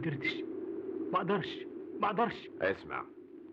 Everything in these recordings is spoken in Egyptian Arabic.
قدرتش ما اقدرش ما اقدرش اسمع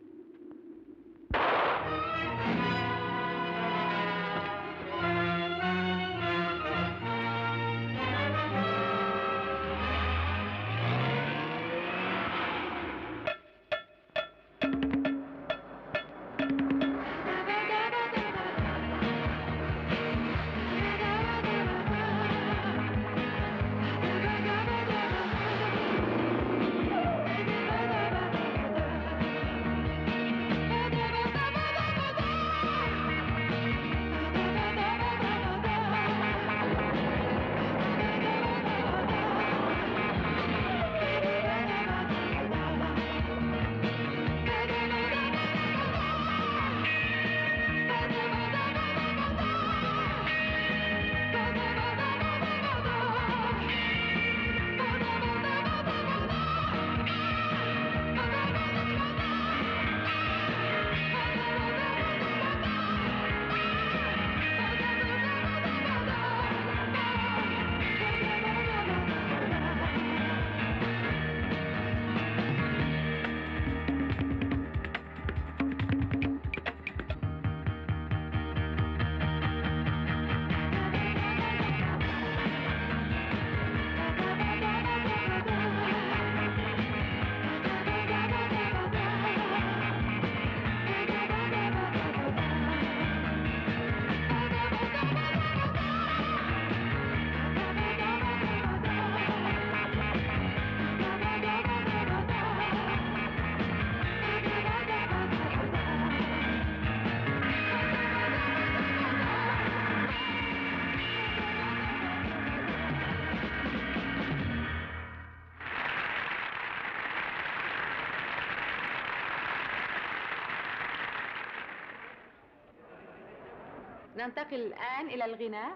ننتقل الآن إلى الغناء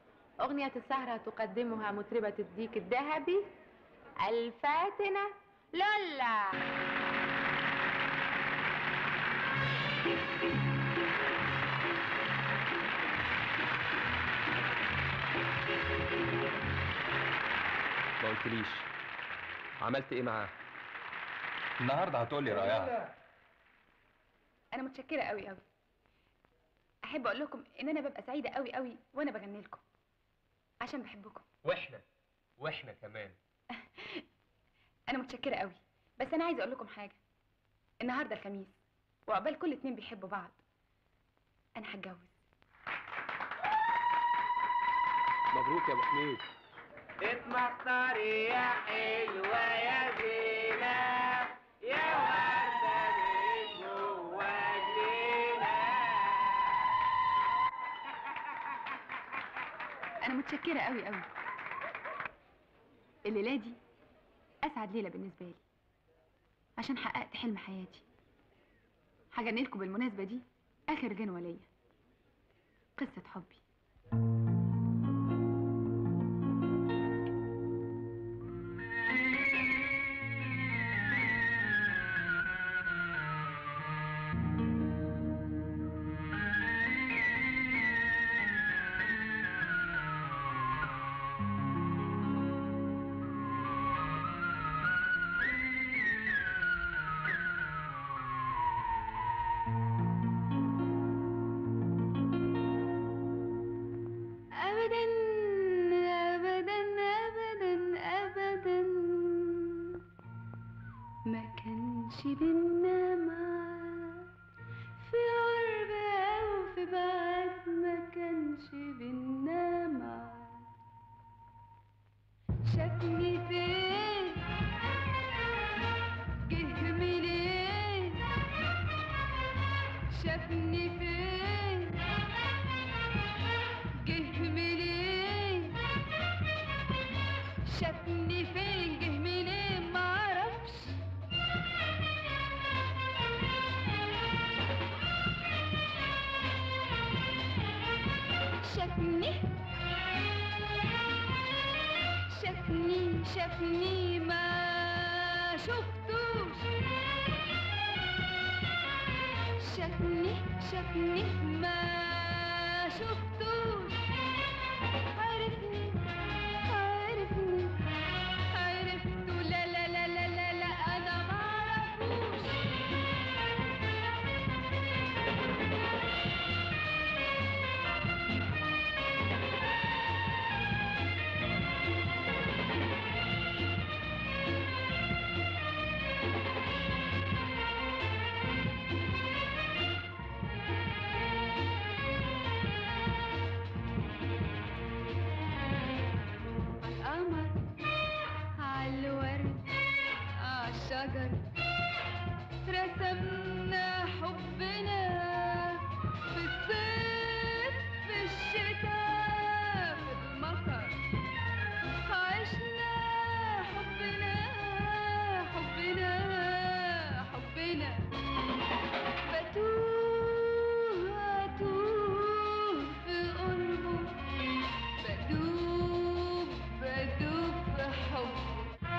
أغنية السهرة تقدمها مطربة الديك الذهبي الفاتنة لولا ما قلتليش عملت ايه معاه النهارده هتقولي رايها أنا متشكرة قوي قوي أحب أقول لكم إن أنا ببقى سعيدة قوي قوي وأنا بغني لكم عشان بحبكم واحنا واحنا كمان أنا متشكرة قوي بس أنا عايزة أقول لكم حاجة النهاردة الخميس وعقبال كل اتنين بيحبوا بعض أنا هتجوز مبروك يا ابو حميد اتمخطري يا حلوة يا زينة يا وردة من جوا جنينة أنا متشكرة قوي قوي الليلة دي أسعد ليلة بالنسبة لي عشان حققت حلم حياتي هغني لكم بالمناسبة دي آخر غنوة ليا قصة حبي أبدا أبدا أبدا أبدا ما كانش بينا معاد في قرب أو في بعد ما كانش بينا معاد شافني فين جه منين شافني فين جه منين شافني فين جه منين معرفش شافني شافني شافني ما شفتوش شافني شافني ما شفتوش عرفني عرفني عرفته لا لا لا لا الحجر رسمنا حبنا في الصيف في الشتاء في المطر عشنا حبنا حبنا حبنا بتوه أتوه في قربه بدوب بدوب في حبه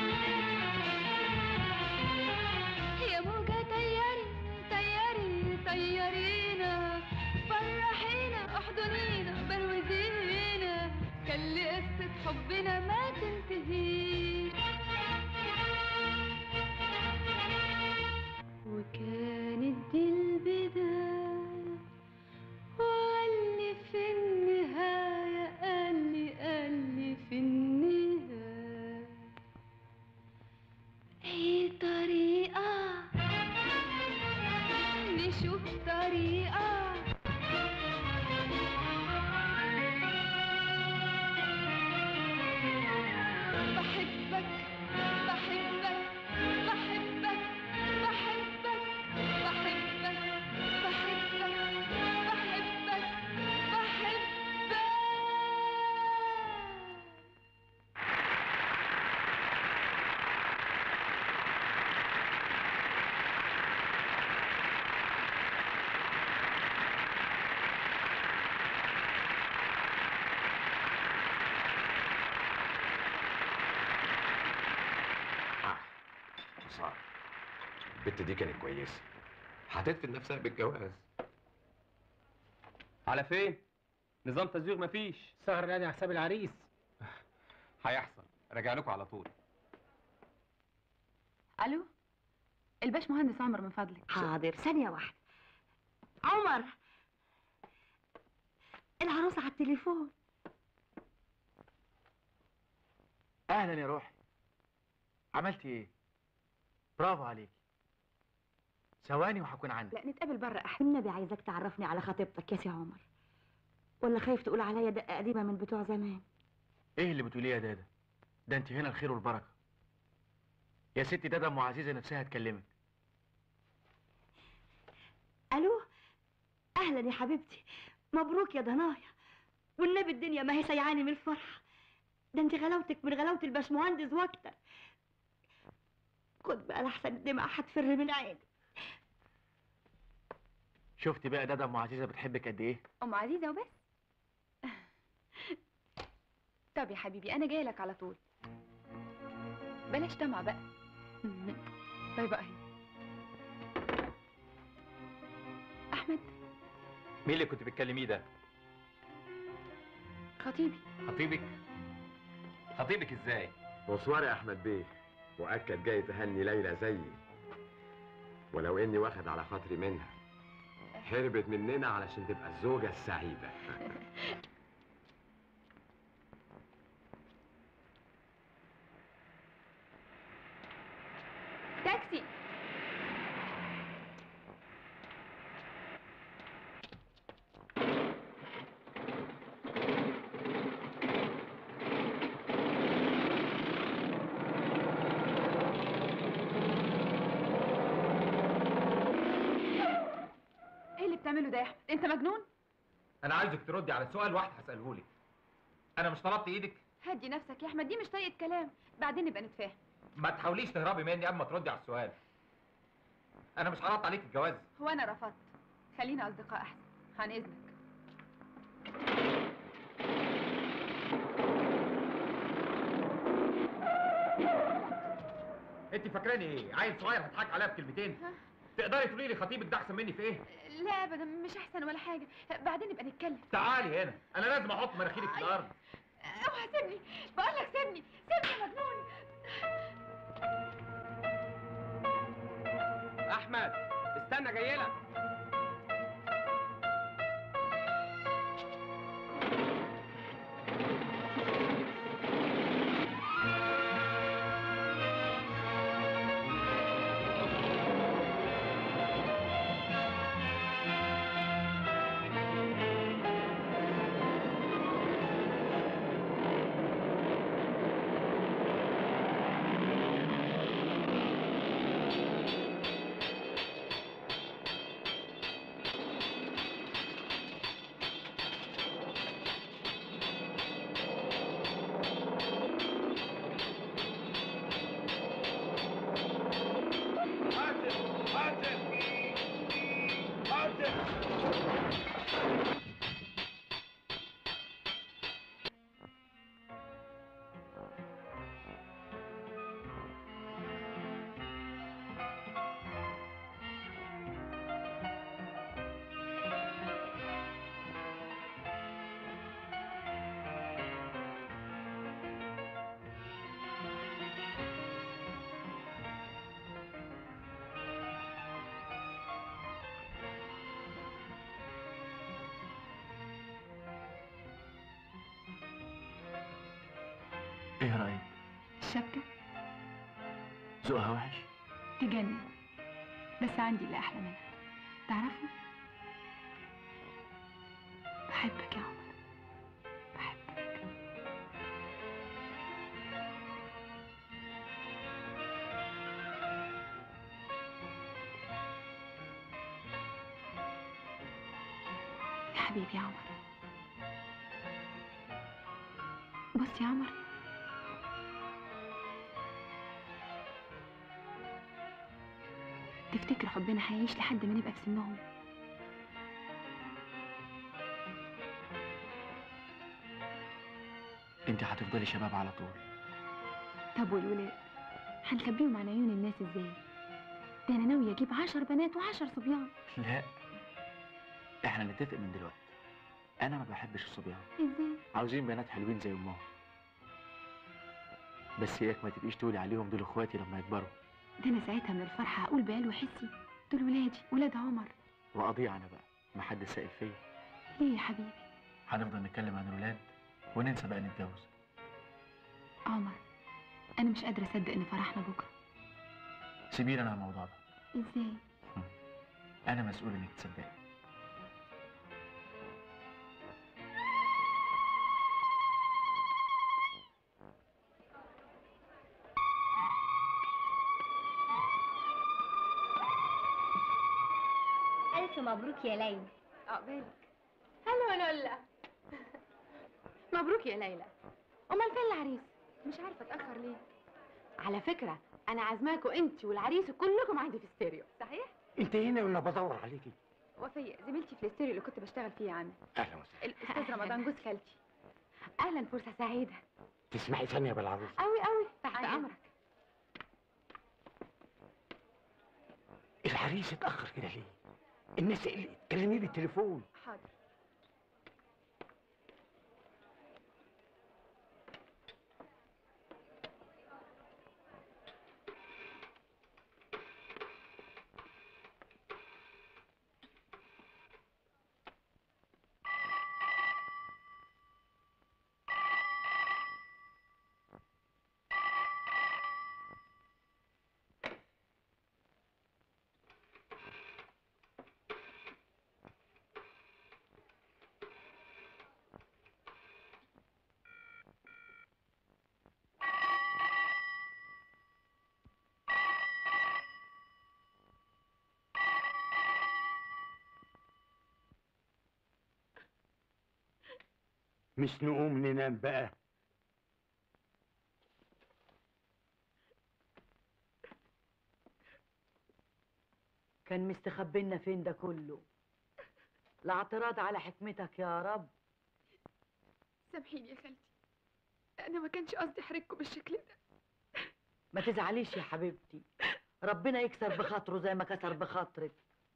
يا موجة طيري طيري طيرينا فرحينا احضنينا بروزينا خلي قصة حبنا ما تنتهيش وكانت دي البداية وقال لي في النهاية قال لي قال لي في النهاية هي طريقة نشوف طريقة بحبك بحبك بحبك بحبك بحبك بحبك بحبك بحبك آه. صار البت دي كانت كويسة هتدفن نفسها بالجواز على فين نظام تزويغ مفيش سهر نادي على حساب العريس هيحصل راجع لكم على طول الو الباش مهندس عمر من فضلك حاضر ثانية واحدة عمر العروسة على التليفون اهلا يا روحي عملتي ايه برافو عليك ثواني وهكون عندك لا نتقابل بره احسن النبي عايزك تعرفني على خطيبتك يا سي عمر ولا خايف تقول عليا دقة قديمة من بتوع زمان ايه اللي بتقوليه يا دادا ده انت هنا الخير والبركه يا ستي دادا ام عزيزه نفسها تكلمك الو اهلا يا حبيبتي مبروك يا ضنايا والنبي الدنيا ما هي سيعاني من الفرحة ده انت غلاوتك من غلاوة الباشمهندس واكتر خد بقى لحسن الدمعة هتفر من عيني شفتي بقى دادا ام عزيزه بتحبك قد ايه ام عزيزه وبس طب يا حبيبي انا جايه لك على طول بلاش دمع بقى باي باي احمد مين اللي كنت بتكلميه ده خطيبي خطيبك خطيبك ازاي بونسوار يا احمد بيه مؤكد جاي تهني ليلى زيي ولو اني واخد على خاطري منها هربت مننا علشان تبقى الزوجة السعيدة تاكسي ايه اللي بتعمله ده يا احمد انت مجنون انا عايزك تردي على سؤال واحد هساله لك انا مش طلبت ايدك هدي نفسك يا احمد دي مش طريقه كلام بعدين نبقى نتفاهم ما تحاوليش تهربي مني قبل ما تردي على السؤال انا مش عرضت عليك الجواز هو انا رفضت خلينا اصدقاء احسن عن اذنك انت فاكراني ايه عيل صغير هتضحك عليا بكلمتين ها؟ تقدري تقولي لي خطيبك ده احسن مني في ايه لا ابدا مش احسن ولا حاجه بعدين نبقى نتكلم تعالي هنا انا لازم احط مناخيرك في الارض اوعى سيبني بقول لك سيبني سيبني يا مجنون احمد استنى جاي لك ايه رايك الشبكة ذوقها وحش تجنن بس عندي اللي أحلى منها تعرفوا بحبك يا عمر بحبك يا حبيبي يا عمر بص يا عمر تفتكر حبنا هيعيش لحد ما نبقى في سنهم انت هتفضلي شباب على طول طب والولاد هنخبيهم عن عيون الناس ازاي ده انا ناويه اجيب عشر بنات وعشر صبيان لا احنا نتفق من دلوقتي انا ما بحبش الصبيان ازاي عاوزين بنات حلوين زي امهم بس اياك ما تبقيش تقولي عليهم دول اخواتي لما يكبروا ده انا ساعتها من الفرحه هقول بعلو حسي دول ولادي ولاد عمر واضيع انا بقى ما حد سائل فيا ليه يا حبيبي هنفضل نتكلم عن الولاد وننسى بقى نتجوز عمر انا مش قادره اصدق ان فرحنا بكره سيبيني انا على الموضوع ده ازاي انا مسؤول انك تصدقي ألف مبروك يا ليلى عقبالك هلا لولا مبروك يا ليلى امال فين العريس مش عارفه اتاخر ليه على فكره انا عازماكوا انت والعريس كلكم عندي في ستيريو صحيح انت هنا ولا بدور عليكي وفية زميلتي في الاستيريو اللي كنت بشتغل فيه يا عمي اهلا وسهلا الاستاذ رمضان جوز خالتي اهلا فرصه سعيده تسمعي ثانيه بالعروس قوي قوي تحت امرك العريس اتاخر كده ليه الناس قلقت كلمي لي التليفون حاضر مش نقوم ننام بقى كان مستخبينا فين ده كله لا اعتراض على حكمتك يا رب سامحيني يا خالتي انا ما كانش قصدي احرجكم بالشكل ده ما تزعليش يا حبيبتي ربنا يكسر بخاطره زي ما كسر بخاطرك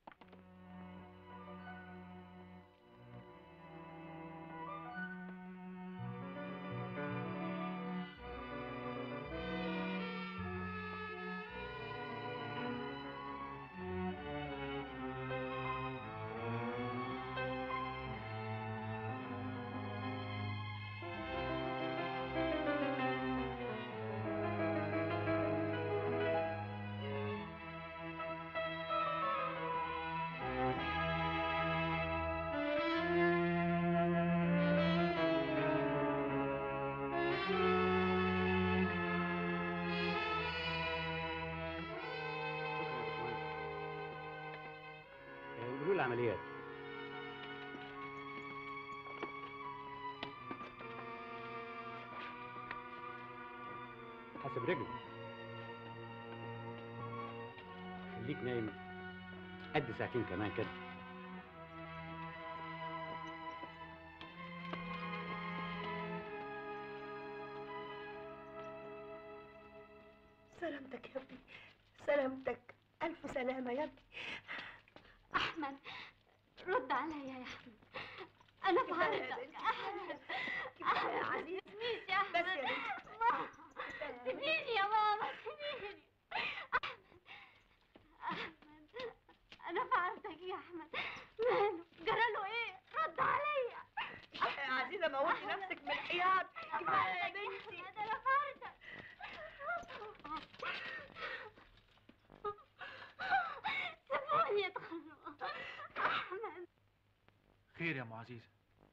قولوا لي العمليات حسب رجله خليك نايم قد ساعتين كمان كده سلامتك يا ابني سلامتك ألف سلامة يا ابني أحمد رد عليا يا أحمد أنا في عرضك أحمد كفاية يا عزيز سيبنيش يا أحمد بس يا بنتي ماما سيبيني يا ماما سيبيني أحمد أحمد أنا في عرضك يا أحمد ماله جراله إيه رد عليا يا عزيزة موتي نفسك من الحياط أنا في كفاية يا عرضك يا بنتي أحمد أنا في خير يا ام عزيزه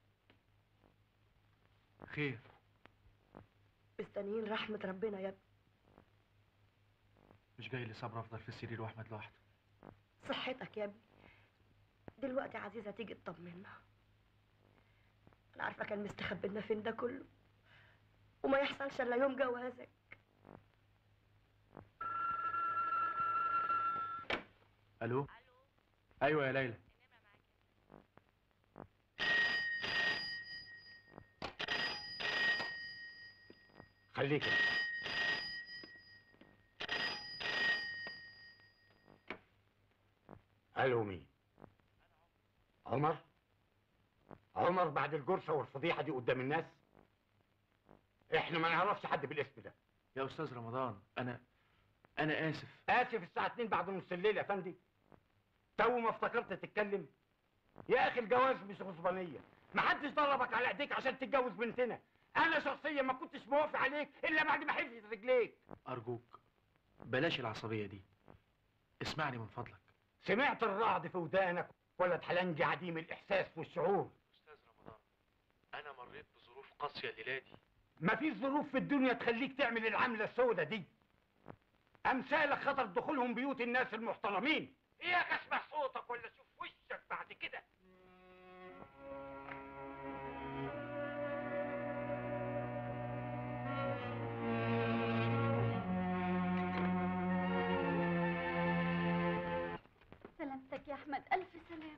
خير مستنيين رحمة ربنا يا ابني مش جاي لي صبر افضل في السرير واحمد لوحده صحتك يا ابني دلوقتي عزيزة تيجي تطمنا أنا عارفة كان مستخبي لنا فين ده كله وما يحصلش إلا يوم جوازك الو ايوه يا ليلى خليك انت. الو مين عمر عمر بعد الجرسه والفضيحه دي قدام الناس احنا ما نعرفش حد بالاسم ده يا استاذ رمضان انا انا اسف اسف الساعه 2 بعد نص الليل يا فندم تو ما افتكرت تتكلم يا اخي الجواز مش غصبانيه ما حدش ضربك على ايديك عشان تتجوز بنتنا انا شخصيا ما كنتش موافق عليك الا بعد ما حفظت رجليك ارجوك بلاش العصبيه دي اسمعني من فضلك سمعت الرعد في ودانك ولا حلنجي عديم الاحساس والشعور استاذ رمضان انا مريت بظروف قاسيه الليله دي ما فيش ظروف في الدنيا تخليك تعمل العملة السوداء دي أمثالك خطر دخولهم بيوت الناس المحترمين إياك أسمع صوتك ولا أشوف وشك بعد كده سلامتك يا احمد الف سلام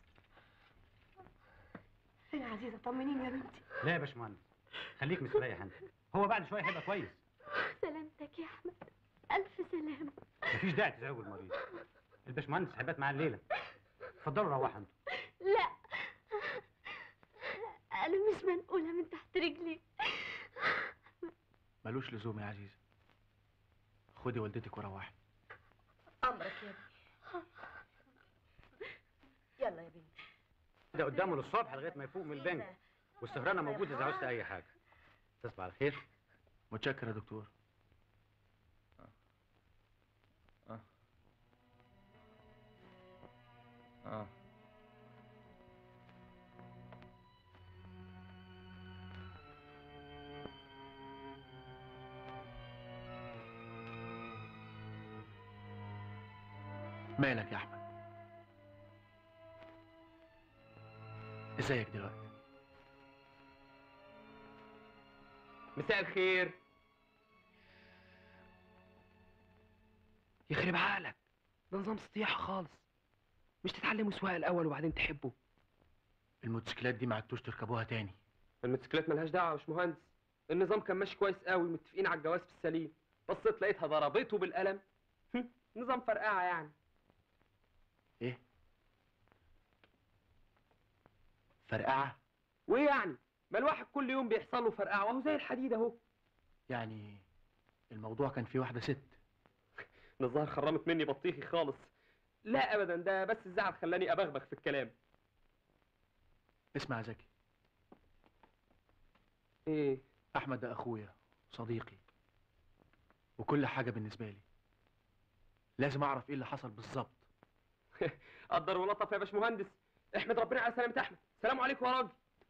يا عزيزة طمنيني يا بنتي لا يا باشمهندس خليك مستريح انت هو بعد شويه هيبقى كويس سلامتك يا احمد الف سلام مفيش داعي تزعج المريض الباشمهندس هيبات معاه الليله اتفضلوا روحوا انتوا لا انا مش منقوله من تحت رجلي ملوش لزوم يا عزيزه خدي والدتك وروحي أمرك يا ابني يلا يا بنتي ده قدامه للصبح لغايه ما يفوق من البنك والسهرانه موجوده اذا عوزت اي حاجه تصبح على خير متشكر يا دكتور اه مالك يا احمد ازيك دلوقتي مساء الخير يخرب عقلك ده نظام سطيحة خالص مش تتعلموا سواقة الأول وبعدين تحبوا الموتوسيكلات دي ما عدتوش تركبوها تاني الموتوسيكلات ملهاش دعوة يا باشمهندس النظام كان ماشي كويس قوي متفقين على الجواز في السليم بصيت لقيتها ضربته بالقلم هم، نظام فرقعة يعني ايه فرقعه وايه يعني ما الواحد كل يوم بيحصل له فرقعة وهو زي الحديد اهو يعني الموضوع كان فيه واحده ست ده الظاهر خرمت مني بطيخي خالص لا ابدا ده بس الزعل خلاني ابغبغ في الكلام اسمع يا زكي ايه احمد ده اخويا صديقي وكل حاجه بالنسبه لي لازم اعرف ايه اللي حصل بالظبط قدر ولطف يا باشمهندس احمد ربنا على سلامة احمد سلام عليكم يا راجل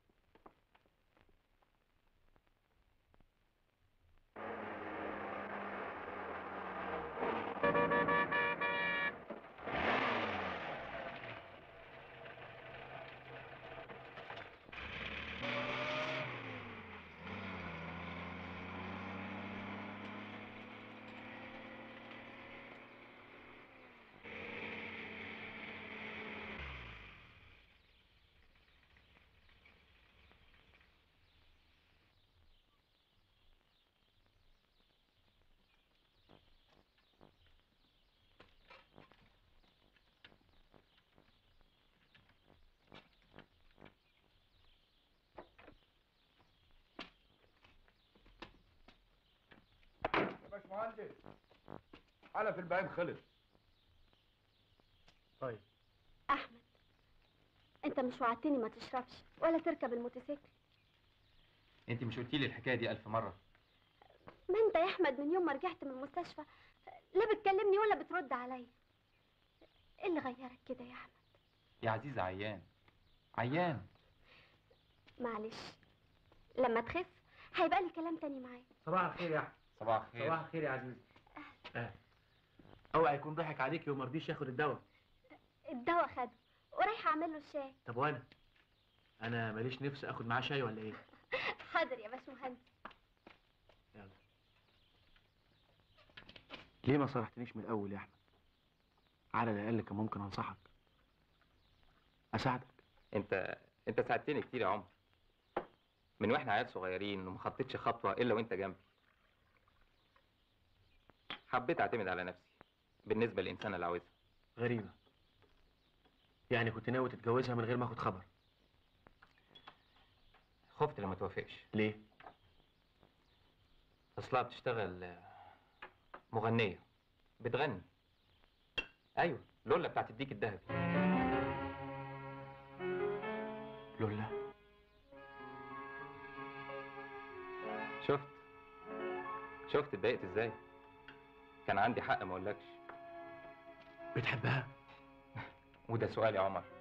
يا باشمهندس حلف البهيم خلص طيب احمد انت مش وعدتني ما تشربش ولا تركب الموتوسيكل انت مش قلتي لي الحكايه دي الف مره ما انت يا احمد من يوم ما رجعت من المستشفى لا بتكلمني ولا بترد عليا ايه اللي غيرك كده يا احمد يا عزيزه عيان عيان معلش لما تخف هيبقى لي كلام تاني معاه صباح الخير يا احمد صباح الخير صباح الخير يا عزيزي اه اوعى يكون ضحك عليكي وما رضيش ياخد الدواء الدواء خده ورايحه اعمل له الشاي طب وانا انا ماليش نفس اخد معاه شاي ولا ايه حاضر يا باشمهندس يلا ليه ما صرحتنيش من الاول يا احمد على الاقل كان ممكن انصحك اساعدك انت انت ساعدتني كتير يا عمر من واحنا عيال صغيرين وما خطيتش خطوه الا وانت جنبي حبيت اعتمد على نفسي بالنسبه للانسان اللي عاوزها غريبه يعني كنت ناوي تتجوزها من غير ما اخد خبر خفت لما توافقش ليه اصلها بتشتغل آه، مغنيه بتغني ايوه لولا بتاعت الديك الذهبي لولا شفت شفت اتضايقت ازاي كان عندي حق ما اقولكش بتحبها وده سؤال يا عمر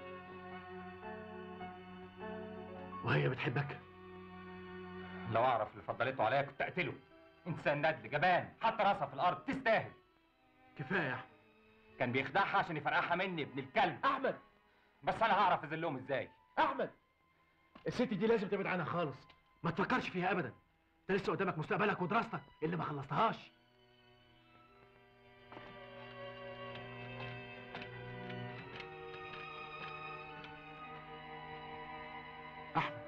وهي بتحبك لو اعرف اللي فضلته عليا كنت اقتله انسان ندل جبان حط راسها في الارض تستاهل كفايه يا احمد كان بيخدعها عشان يفرقعها مني ابن الكلب احمد بس انا هعرف اذلهم ازاي احمد الست دي لازم تبعد عنها خالص ما تفكرش فيها ابدا انت لسه قدامك مستقبلك ودراستك اللي ما خلصتهاش احمد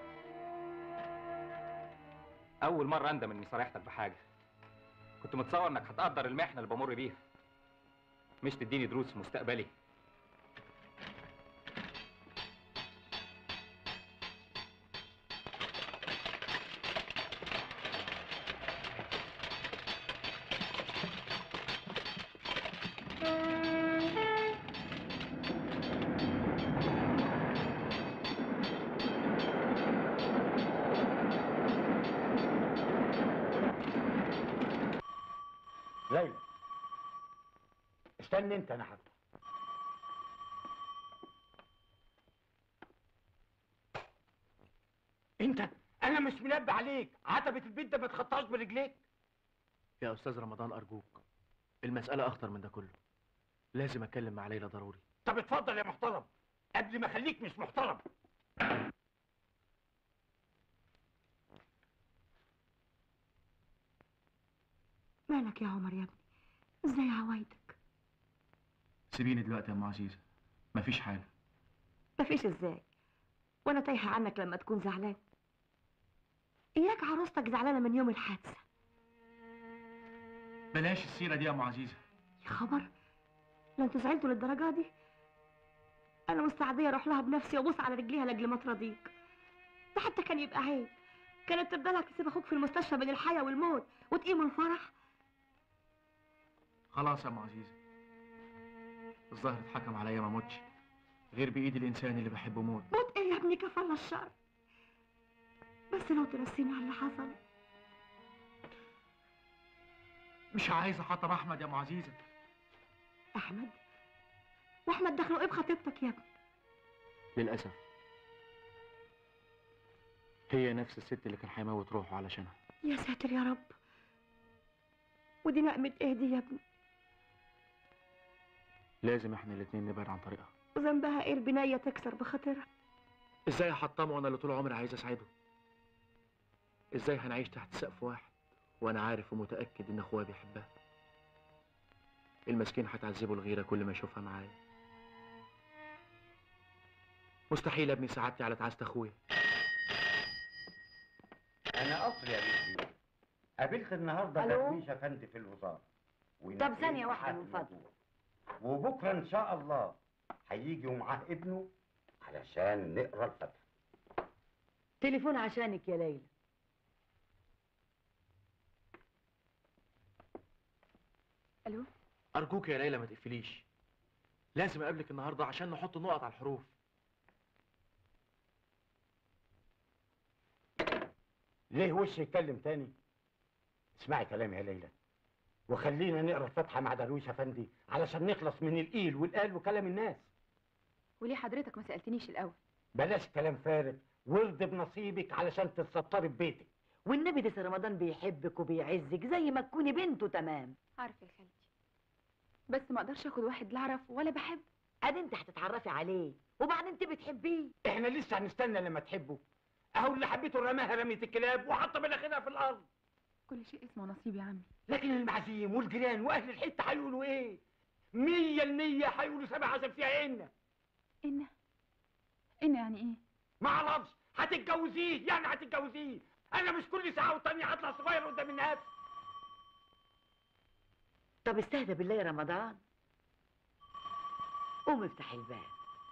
اول مره اندم اني صارحتك بحاجه كنت متصور انك هتقدر المحنه اللي بمر بيها مش تديني دروس في مستقبلي ليلى استنى انت انا حاجة انت انا مش منبه عليك عتبة البيت ده ما تخطاش برجليك يا استاذ رمضان ارجوك المساله اخطر من ده كله لازم اتكلم مع ليلى ضروري طب اتفضل يا محترم قبل ما اخليك مش محترم مالك يا عمر يا ابني ازاي عوايدك سيبيني دلوقتي يا ام عزيزه مفيش حاجه مفيش ازاي وانا تايهه عنك لما تكون زعلان اياك عروستك زعلانه من يوم الحادثه بلاش السيره دي يا ام عزيزه يا خبر لا انتوا زعلتوا للدرجه دي انا مستعديه اروح لها بنفسي وابوس على رجليها لاجل ما ترضيك ده حتى كان يبقى عيب كانت ترضى لك تسيب اخوك في المستشفى بين الحياه والموت وتقيموا الفرح خلاص يا ام عزيزه الظاهر اتحكم عليا ما موتش غير بايد الانسان اللي بحبه موت موت ايه يا ابني كفالة الشر بس لو تنسيني على اللي حصل مش عايز احطم احمد يا ام عزيزه احمد واحمد دخلوا ايه بخطيبتك يا ابني للاسف هي نفس الست اللي كان هيموت روحه علشانها يا ساتر يا رب ودي نقمة ايه دي يا ابني لازم احنا الاتنين نبعد عن طريقها وذنبها ايه البناية تكسر بخاطرها ازاي احطمه وانا اللي طول عمري عايز اساعده ازاي هنعيش تحت سقف واحد وانا عارف ومتاكد ان اخويا بيحبها المسكين هتعذبه الغيره كل ما يشوفها معايا مستحيل ابني سعادتي على تعاسة اخويا انا قصر يا بنتي قابلت النهارده ألو؟ تفتيش افندي في الوزاره طب ثانية واحدة من فضلك. وبكره ان شاء الله هيجي ومعاه ابنه علشان نقرا الفتح تليفون عشانك يا ليلى الو ارجوك يا ليلى ما تقفليش لازم اقابلك النهارده عشان نحط نقط على الحروف ليه وش يتكلم تاني اسمعي كلامي يا ليلى وخلينا نقرا الفاتحه مع درويش افندي علشان نخلص من القيل والقال وكلام الناس وليه حضرتك ما سالتنيش الاول بلاش كلام فارغ وارضي بنصيبك علشان تتستري ببيتك والنبي ده سي رمضان بيحبك وبيعزك زي ما تكوني بنته تمام عارفه يا خالتي بس ما اقدرش اخد واحد لا اعرف ولا بحب ادي انت هتتعرفي عليه وبعدين انت بتحبيه احنا لسه هنستنى لما تحبه اهو اللي حبيته رماها رمية الكلاب وحط مناخيرها في الارض كل شيء اسمه نصيب يا عمي لكن المعازيم والجيران واهل الحته هيقولوا ايه مية المية هيقولوا سبع عشر فيها إن إن إن يعني إيه؟ ما اعرفش هتتجوزيه يعني هتتجوزيه انا مش كل ساعه والتانيه هطلع صغير قدام الناس طب استهدى بالله يا رمضان قوم افتح الباب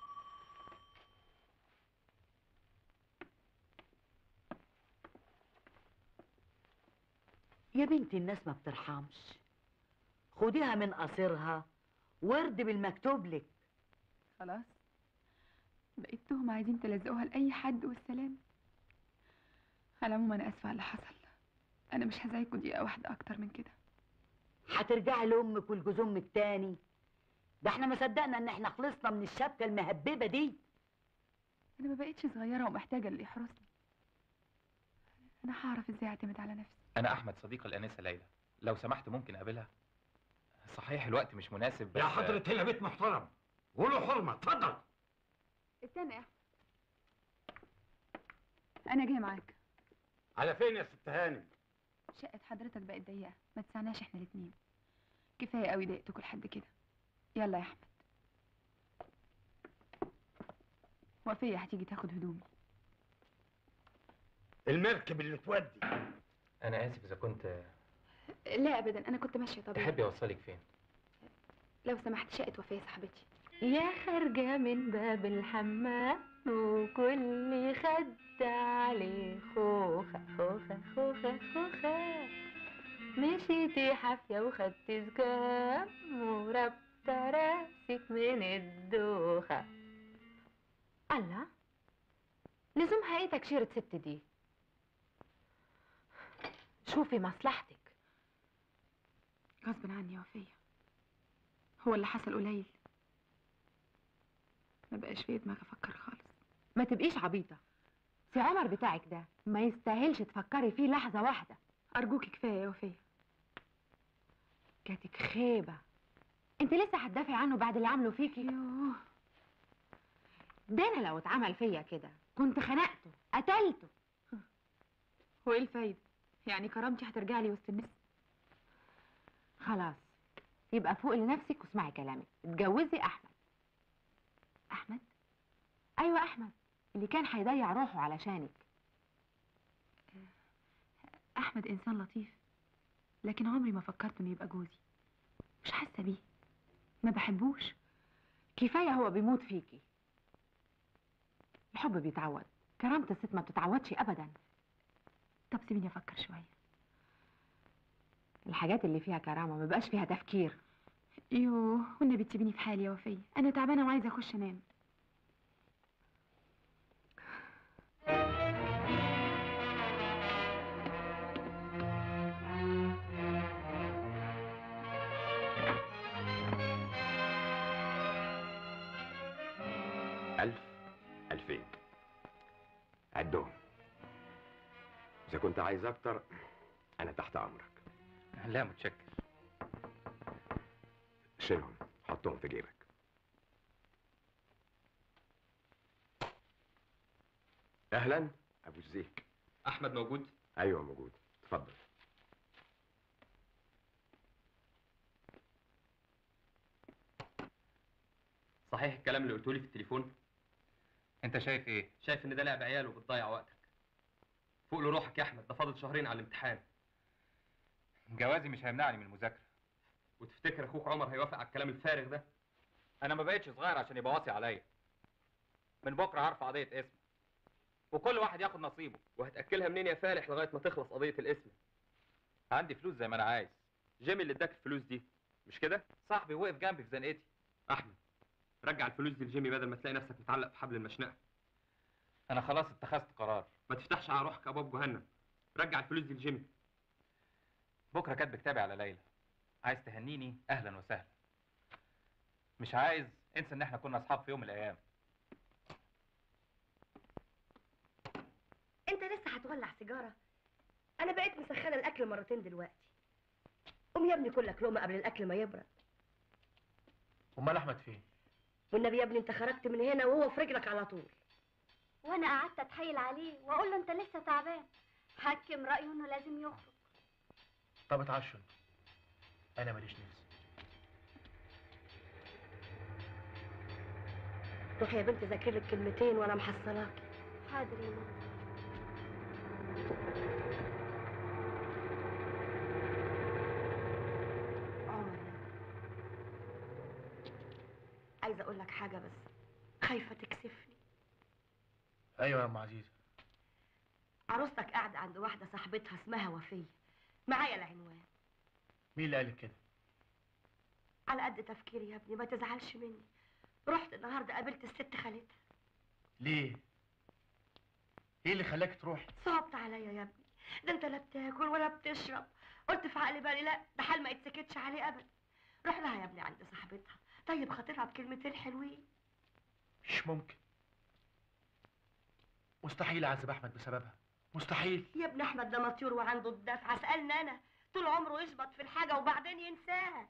يا بنتي الناس ما بترحمش خديها من قصيرها ورد بالمكتوب لك خلاص بقيت تهمة عايزين تلزقوها لأي حد والسلام على العموم أنا آسفة على اللي حصل أنا مش هزعجكوا دقيقة واحدة أكتر من كده هترجعي لامك ولجوز امك تاني ده احنا ما صدقنا ان احنا خلصنا من الشبكه المهببه دي أنا ما بقيتش صغيرة ومحتاجة اللي يحرسني أنا هعرف إزاي أعتمد على نفسي انا احمد صديق الانسه ليلى لو سمحت ممكن اقابلها صحيح الوقت مش مناسب بس يا حضرة هنا بيت محترم وله حرمه اتفضل استنى يا أحمد أنا جاية معاك على فين يا ست هانم شقة حضرتك بقت ضيقة ما تسعناش احنا الاتنين كفاية قوي ضايقتكوا لحد كده يلا يا أحمد وفية هتيجي تاخد هدومي المركب اللي تودي انا اسف اذا كنت لا أبدا أنا كنت ماشية طبيعي تحبي اوصلك فين لو سمحت شقة وفية صاحبتي يا خارجة من باب الحمام وكل خد عليه خوخة خوخة خوخة خوخة مشيتي حافية وخدت زكام وربطة راسك من الدوخة الله لزومها ايه تكشيرة ست دي شوفي مصلحتك غصب عني يا وفية هو اللي حصل قليل ما بقاش في دماغي أفكر خالص ما تبقيش عبيطة سي عمر بتاعك ده ما يستاهلش تفكري فيه لحظة واحدة أرجوكي كفاية يا وفية جاتك خيبة انت لسه هتدافعي عنه بعد اللي عمله فيكي يوه ده انا لو اتعمل فيا كده كنت خنقته قتلته هو ايه الفايدة؟ يعني كرامتي هترجع لي وسط الناس خلاص يبقى فوق لنفسك واسمعي كلامي اتجوزي احمد أحمد ايوه احمد اللي كان هيضيع روحه علشانك أحمد إنسان لطيف لكن عمري ما فكرت إنه يبقى جوزي مش حاسة بيه ما بحبوش كفايه هو بيموت فيكي الحب بيتعود كرامة الست ما بتتعودش ابدا طب سيبيني أفكر شوية الحاجات اللي فيها كرامة ما بقاش فيها تفكير يوه والنبي تسيبيني في حالي يا وفية أنا تعبانة وعايزة أخش أنام ألف ألفين عدهم إذا كنت عايز أكتر أنا تحت أمرك لا متشكر شيلهم حطهم في جيبك أهلا أبو زيك احمد موجود أيوه موجود اتفضل صحيح الكلام اللي قلته لي في التليفون انت شايف ايه شايف ان ده لعب عيال وبتضيع وقتك فوق لروحك يا احمد ده فاضل شهرين على الامتحان جوازي مش هيمنعني من المذاكره وتفتكر اخوك عمر هيوافق على الكلام الفارغ ده انا ما بقتش صغير عشان يبقى واصي عليا من بكره هرفع قضيه اسم وكل واحد ياخد نصيبه وهتاكلها منين يا فالح لغايه ما تخلص قضيه الاسم عندي فلوس زي ما انا عايز جيمي اللي اداك الفلوس دي مش كده صاحبي وقف جنبي في زنقتي احمد رجع الفلوس دي لجيمي بدل ما تلاقي نفسك متعلق في حبل المشنقه انا خلاص اتخذت قرار ما تفتحش على روحك ابواب جهنم رجع الفلوس دي لجيمي بكره كاتب كتابي على ليلى عايز تهنيني اهلا وسهلا مش عايز انسى ان احنا كنا اصحاب في يوم من الايام نولع سيجاره انا بقيت مسخنه الاكل مرتين دلوقتي قوم يا ابني كلك لقمه قبل الاكل ما يبرد امال احمد فين والنبي يا ابني انت خرجت من هنا وهو في رجلك على طول وانا قعدت اتحايل عليه واقول له انت لسه تعبان حكم رايه انه لازم يخرج طب اتعشوا انتوا. انا ماليش نفس روح يا بنت ذاكر لك كلمتين وانا محصلاك حاضر يا ماما عمر عايزه اقول لك حاجه بس خايفه تكسفني ايوه يا ام عزيزه عروستك قاعده عند واحده صاحبتها اسمها وفيه معايا العنوان مين اللي قالك كده على قد تفكيري يا ابني ما تزعلش مني رحت النهارده قابلت الست خالتها ليه ايه اللي خلاك تروحي صعبت عليا يا ابني ده انت لا بتاكل ولا بتشرب قلت في عقلي بالي لا ده حال ما يتسكتش عليه ابدا روح لها يا ابني عند صاحبتها طيب خاطرها بكلمتين حلوين مش ممكن مستحيل اعذب احمد بسببها مستحيل يا ابن احمد ده مطيور وعنده الدفعه اسالني انا طول عمره يشبط في الحاجه وبعدين ينساها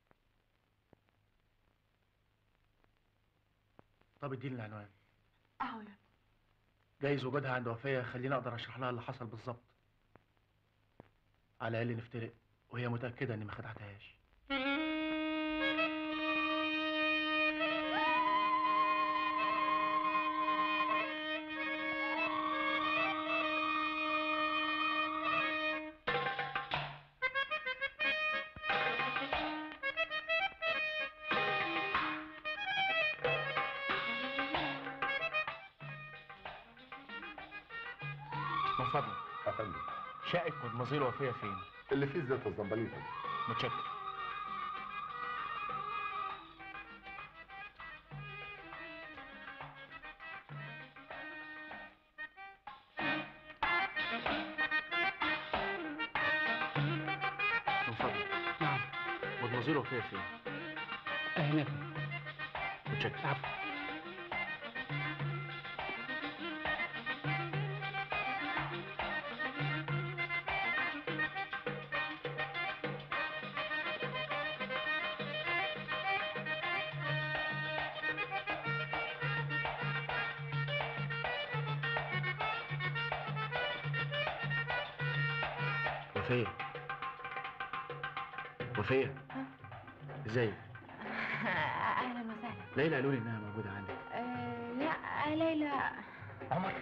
طب اديني العنوان اهو يا جايز وجودها عند وفيه خليني اقدر اشرح لها اللي حصل بالظبط على الاقل نفترق وهي متاكده اني ما خدعتهاش من فضلك افندم شقه مدمزيل وفيه فين اللي فيه زيت الزنبليطه متشكر من فضلك نعم مدمزيل وفيه فين هناك متشكر وفيه وفيه ازيك اهلا وسهلا ليلى قالوا لي انها موجوده عندك آه لا ليلى عمر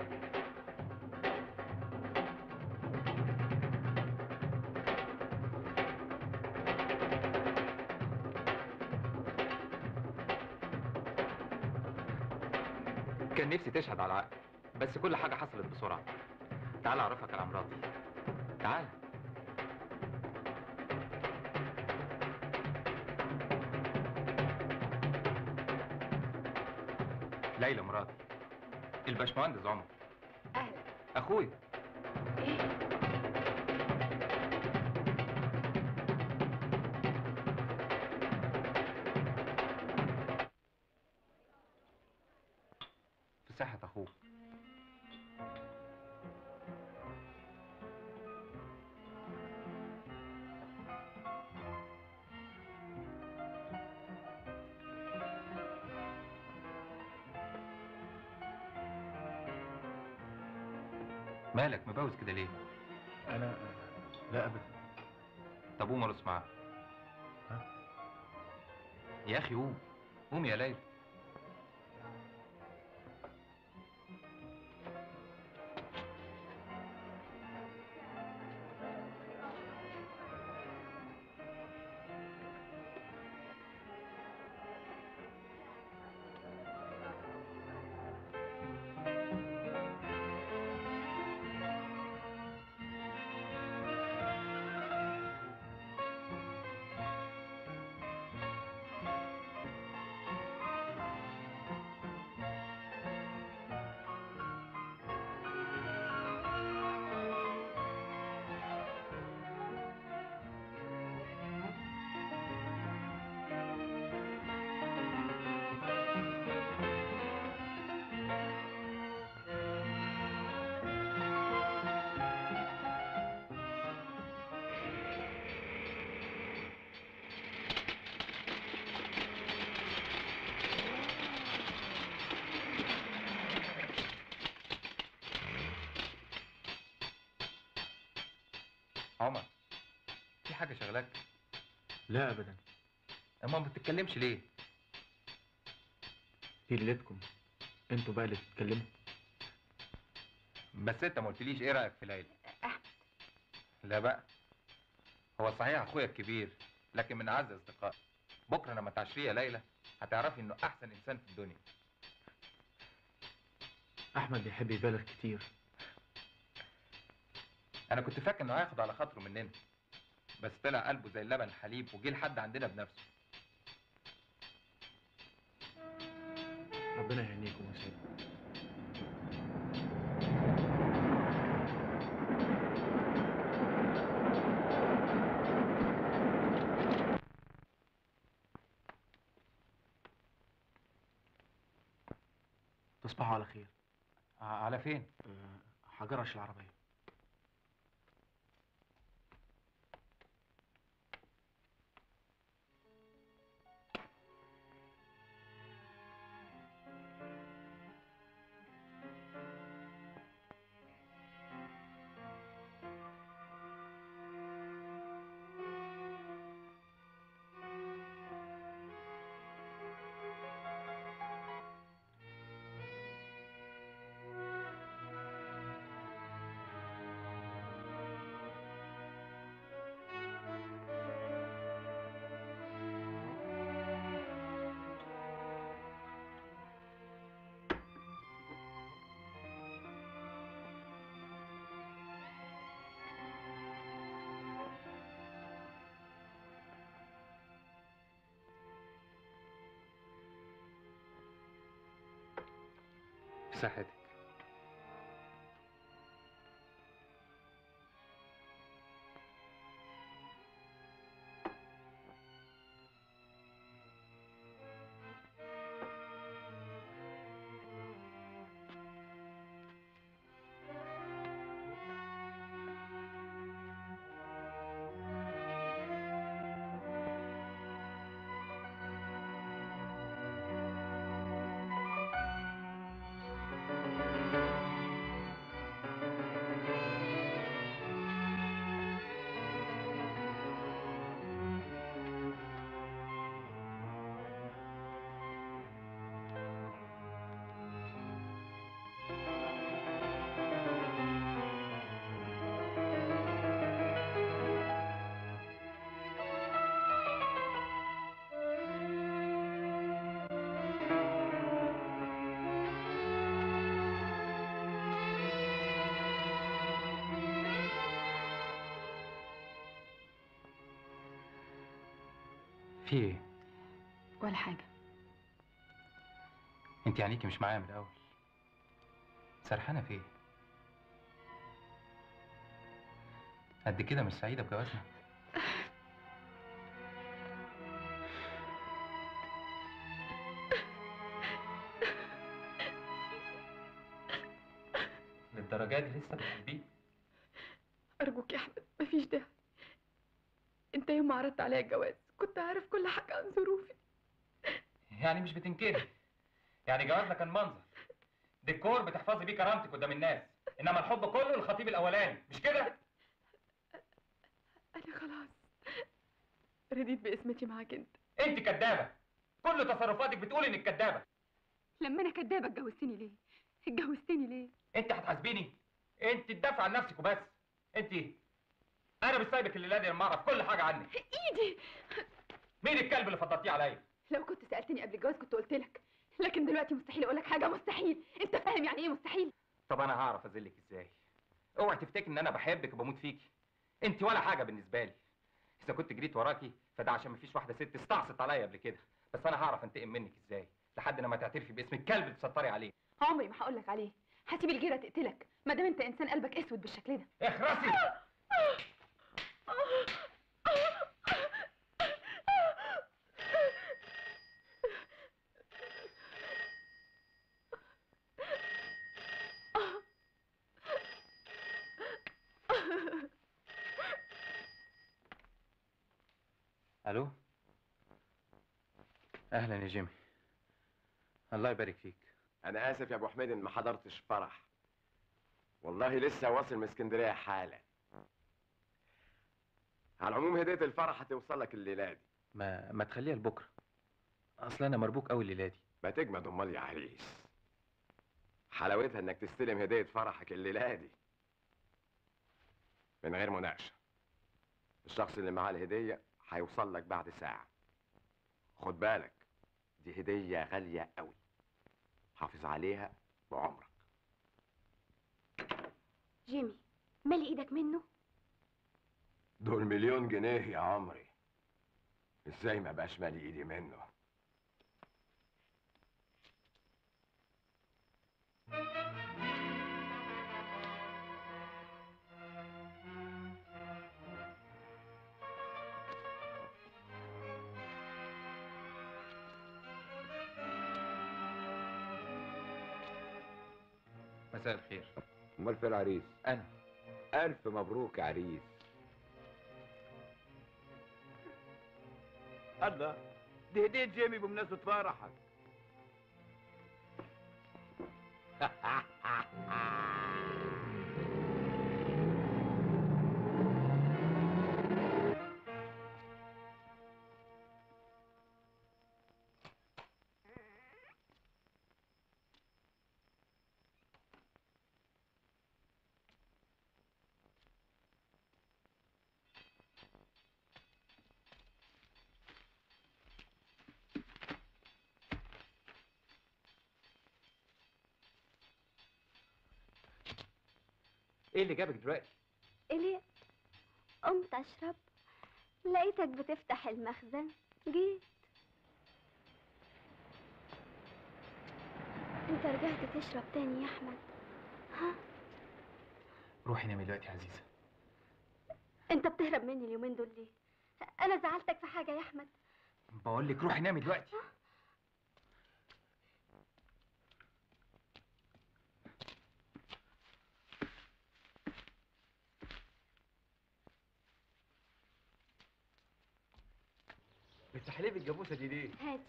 كان نفسي تشهد على العقد بس كل حاجة حصلت بسرعة تعال أعرفك على مراتي تعال ليلى مراتي الباشمهندس عمر اهلا أخويا في صحة أخوك مالك مبوز كده ليه؟ انا لا ابدا طب قوم ارقص معاه ها؟ يا أخي قوم قوم يا ليلى عمر في حاجه شغلاك لا ابدا اما ما بتتكلمش ليه دي ليلتكم انتوا بقى اللي تتكلموا بس انت ما قلتليش ايه رايك في ليلى لا بقى هو صحيح اخويا الكبير لكن من اعز اصدقائي بكره لما تعشريه يا ليلى هتعرفي انه احسن انسان في الدنيا احمد بيحب يبالغ كتير انا كنت فاكر انه هياخد على خاطره مننا بس طلع قلبه زي اللبن الحليب وجه لحد عندنا بنفسه ربنا يهنيكم يا سيدي تصبحوا على خير على فين أه هجرش العربية في صحتك في ايه ولا حاجة انت عينيكي مش معايا من الاول سرحانه في ايه قد كده مش سعيده بجوازنا للدرجه دي لسه بتحبيه أرجوك يا أحمد مفيش داعي أنت يوم ما عرضت عليا الجواز كنت عارف كل حاجة عن ظروفي يعني مش بتنكري يعني جوازنا كان منظر ديكور بتحفظي بيه كرامتك قدام الناس انما الحب كله للخطيب الاولاني مش كده أنا خلاص رديت باسمتي معاك أنت انت كدابه كل تصرفاتك بتقول انك كدابه لما أنا كدابة اتجوزتني ليه؟ اتجوزتني ليه؟ انت هتحاسبيني انت تدافع عن نفسك وبس انت انا مش سايبك الليله دي لما اعرف كل حاجه عنك إيدي مين الكلب اللي فضلتيه عليا لو كنت سألتني قبل الجواز كنت قلت لك لكن دلوقتي مستحيل أقول لك حاجة مستحيل أنت فاهم يعني إيه مستحيل؟ طب انا هعرف اذلك ازاي اوعي تفتكر ان انا بحبك وبموت فيكي انت ولا حاجه بالنسبه لي اذا كنت جريت وراكي فده عشان مفيش واحده ست استعصت عليا قبل كده بس انا هعرف انتقم منك ازاي لحد لما تعترفي باسم الكلب اللي تسطري عليه عمري ما هقول لك عليه هسيب الجيرة تقتلك ما دام أنت إنسان قلبك أسود بالشكل ده اخرسي الو اهلا يا جيمي الله يبارك فيك انا اسف يا ابو حميد ان ما حضرتش فرح والله لسه واصل من اسكندريه حالا على العموم هديه الفرح هتوصل لك الليله دي ما ما تخليها لبكره اصل انا مربوك قوي الليله دي ما تجمد امال يا عريس حلاوتها انك تستلم هديه فرحك الليله دي من غير مناقشه الشخص اللي معاه الهديه هيوصل لك بعد ساعه خد بالك دي هديه غاليه قوي حافظ عليها بعمرك جيمي مالي ايدك منه دول مليون جنيه يا عمري ازاي ما بقاش مالي ايدي منه مساء الخير امال فين العريس انا الف مبروك يا عريس الله دي هديه جيمي بمناسبه فرحك ايه اللي جابك دلوقتي إلي قمت أشرب لقيتك بتفتح المخزن جيت انت رجعت تشرب تاني يا أحمد ها روحي نامي دلوقتي يا عزيزه انت بتهرب مني اليومين دول ليه انا زعلتك في حاجة يا أحمد بقول لك روحي نامي دلوقتي بتحليب الجاموسه دي ليه؟ هادي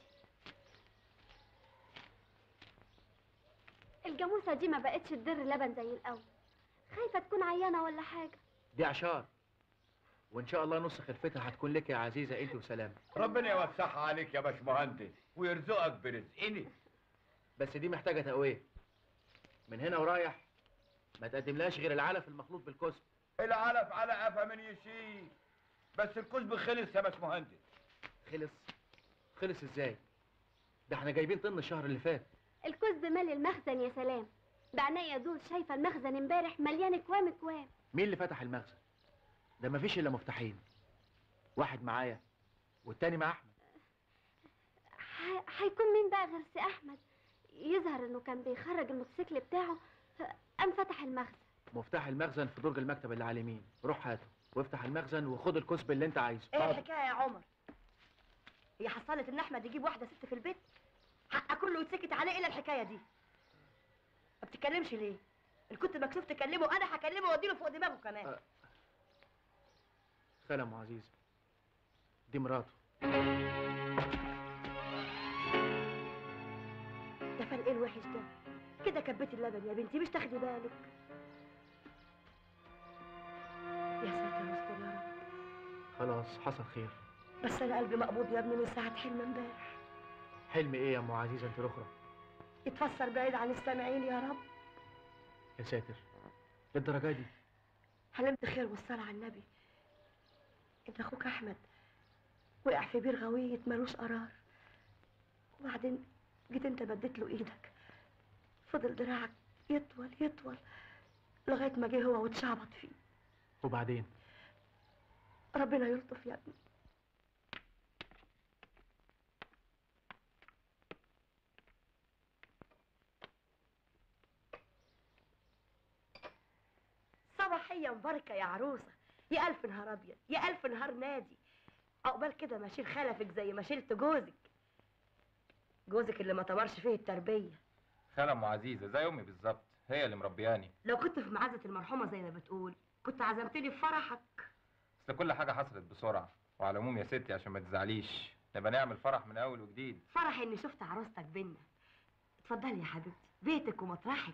الجاموسة دي ما بقتش تدر لبن زي الأول خايفة تكون عيانة ولا حاجة دي عشار وان شاء الله نص خلفتها هتكون لك يا عزيزه انت وسلام ربنا يوسعها عليك يا باشمهندس ويرزقك برزقني بس دي محتاجه تقويه من هنا ورايح ما تقدملهاش غير العلف المخلوط بالكسب العلف على قفا من يشيل بس الكسب خلص يا باشمهندس خلص خلص ازاي ده احنا جايبين طن الشهر اللي فات الكذب مالي المخزن يا سلام بعناية دول شايفة المخزن امبارح مليان اكوام اكوام مين اللي فتح المخزن ده مفيش الا مفتاحين واحد معايا والتاني مع احمد ح- هيكون مين بقى غير سي أحمد يظهر انه كان بيخرج الموتوسيكل بتاعه قام فتح المخزن مفتاح المخزن في درج المكتب اللي على اليمين روح هاته وافتح المخزن وخد الكسب اللي انت عايزه ايه الحكايه يا عمر هي حصلت ان احمد يجيب واحده ست في البيت حق كله يتسكت عليه الا الحكايه دي ما بتتكلمش ليه ان كنت مكسوف تكلمه انا هكلمه واديله فوق دماغه كمان خالة ام عزيز دي مراته ده فرق ايه الوحش ده كده كبيت اللبن يا بنتي مش تاخدي بالك يا ساتر استر يا رب خلاص حصل خير بس انا قلبي مقبوض يا ابني من ساعه حلم امبارح حلم ايه يا ام عزيزه انت الاخرى يتفسر بعيد عن السامعين يا رب يا ساتر للدرجه دي حلمت خير والصلاة على النبي ان اخوك احمد وقع في بير غوية ملوش قرار وبعدين جيت انت مديت له ايدك فضل دراعك يطول يطول لغاية ما جه هو واتشعبط فيه وبعدين ربنا يلطف يا ابني صباحية مباركة يا عروسة يا ألف نهار أبيض يا ألف نهار نادي عقبال كده ما أشيل خلفك زي ما شلت جوزك جوزك اللي ما طمرش فيه التربية خالة ام عزيزه زي امي بالظبط هي اللي مربياني لو كنت في معزة المرحومة زي ما بتقول كنت عزمتني في فرحك اصل كل حاجه حصلت بسرعه وعلى العموم يا ستي عشان ما تزعليش نبقى نعمل فرح من اول وجديد فرح إني شفت عروستك بينا اتفضلي يا حبيبتي بيتك ومطرحك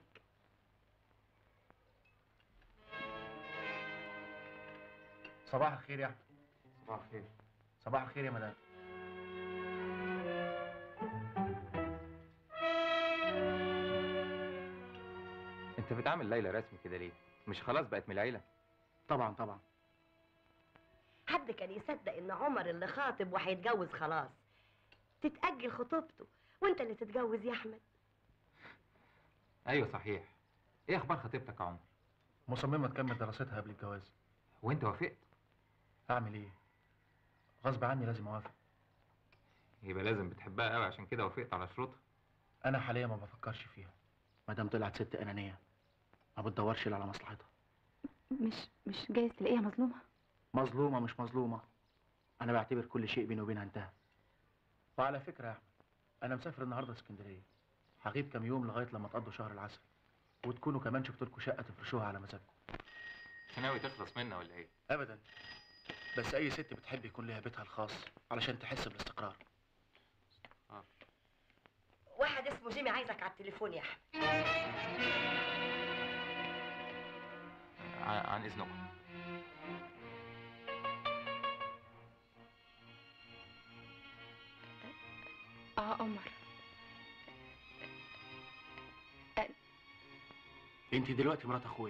صباح الخير يا احمد صباح الخير صباح الخير يا مدام انت بتعامل ليلى رسمي كده ليه مش خلاص بقت من العيله طبعا طبعا حد كان يصدق ان عمر اللي خاطب وهيتجوز خلاص تتأجل خطوبته وانت اللي تتجوز يا احمد ايوه صحيح ايه اخبار خطيبتك يا عمر مصممة تكمل دراستها قبل الجواز وانت وافقت أعمل إيه؟ غصب عني لازم أوافق يبقى لازم بتحبها قوي عشان كده وافقت على شروطها أنا حاليا ما بفكرش فيها مادام طلعت ست أنانية ما بتدورش إلا على مصلحتها مش مش جايز تلاقيها مظلومة مظلومة مش مظلومة أنا بعتبر كل شيء بيني وبينها انتهى وعلى فكرة يا أحمد أنا مسافر النهاردة اسكندرية هغيب كام يوم لغاية لما تقضوا شهر العسل وتكونوا كمان شفتوا لكم شقة تفرشوها على مزاجكم مش ناوي تخلص منها ولا ايه أبدا بس أي ست بتحب يكون لها بيتها الخاص علشان تحس بالاستقرار واحد اسمه جيمي عايزك على التليفون يا احمد ع- عن اذنكم اه عمر أنت دلوقتي مرات أخويا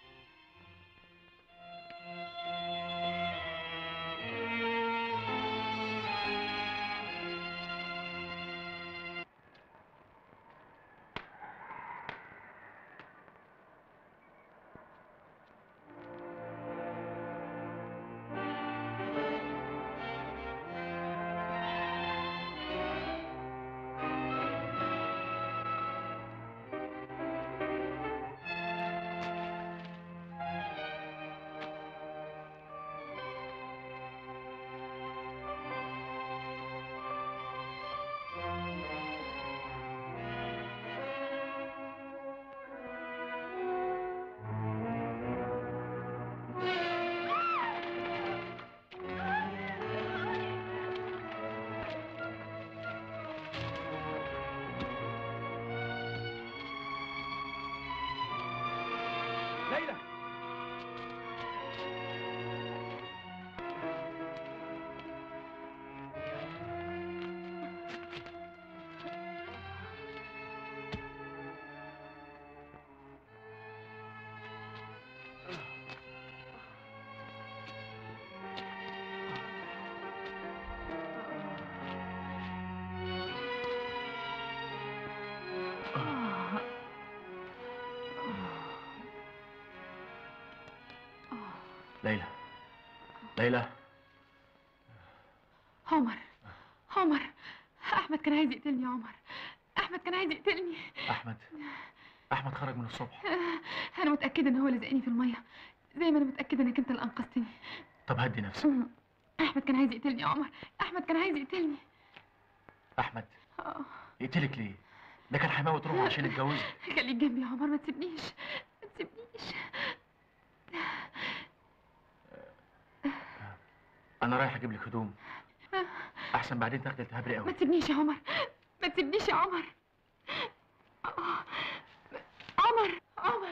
ليلى ليلى ليلى عمر عمر احمد كان عايز يقتلني يا عمر احمد كان عايز يقتلني أحمد أحمد خرج من الصبح انا متاكده ان هو اللي زقني في الميه زي ما انا متاكده انك انت اللي انقذتني طب هدي نفسك احمد كان عايز يقتلني يا عمر احمد كان عايز يقتلني أحمد آه. يقتلك ليه؟ ده كان هيموت روحه عشان يتجوزك خليك جنبي يا عمر ما تسيبنيش ما تسيبنيش أنا رايح أجيب لك هدوم أحسن بعدين تاخدي التهاب رئوي ما تسيبنيش يا عمر ما تسيبنيش يا عمر آه. عمر عمر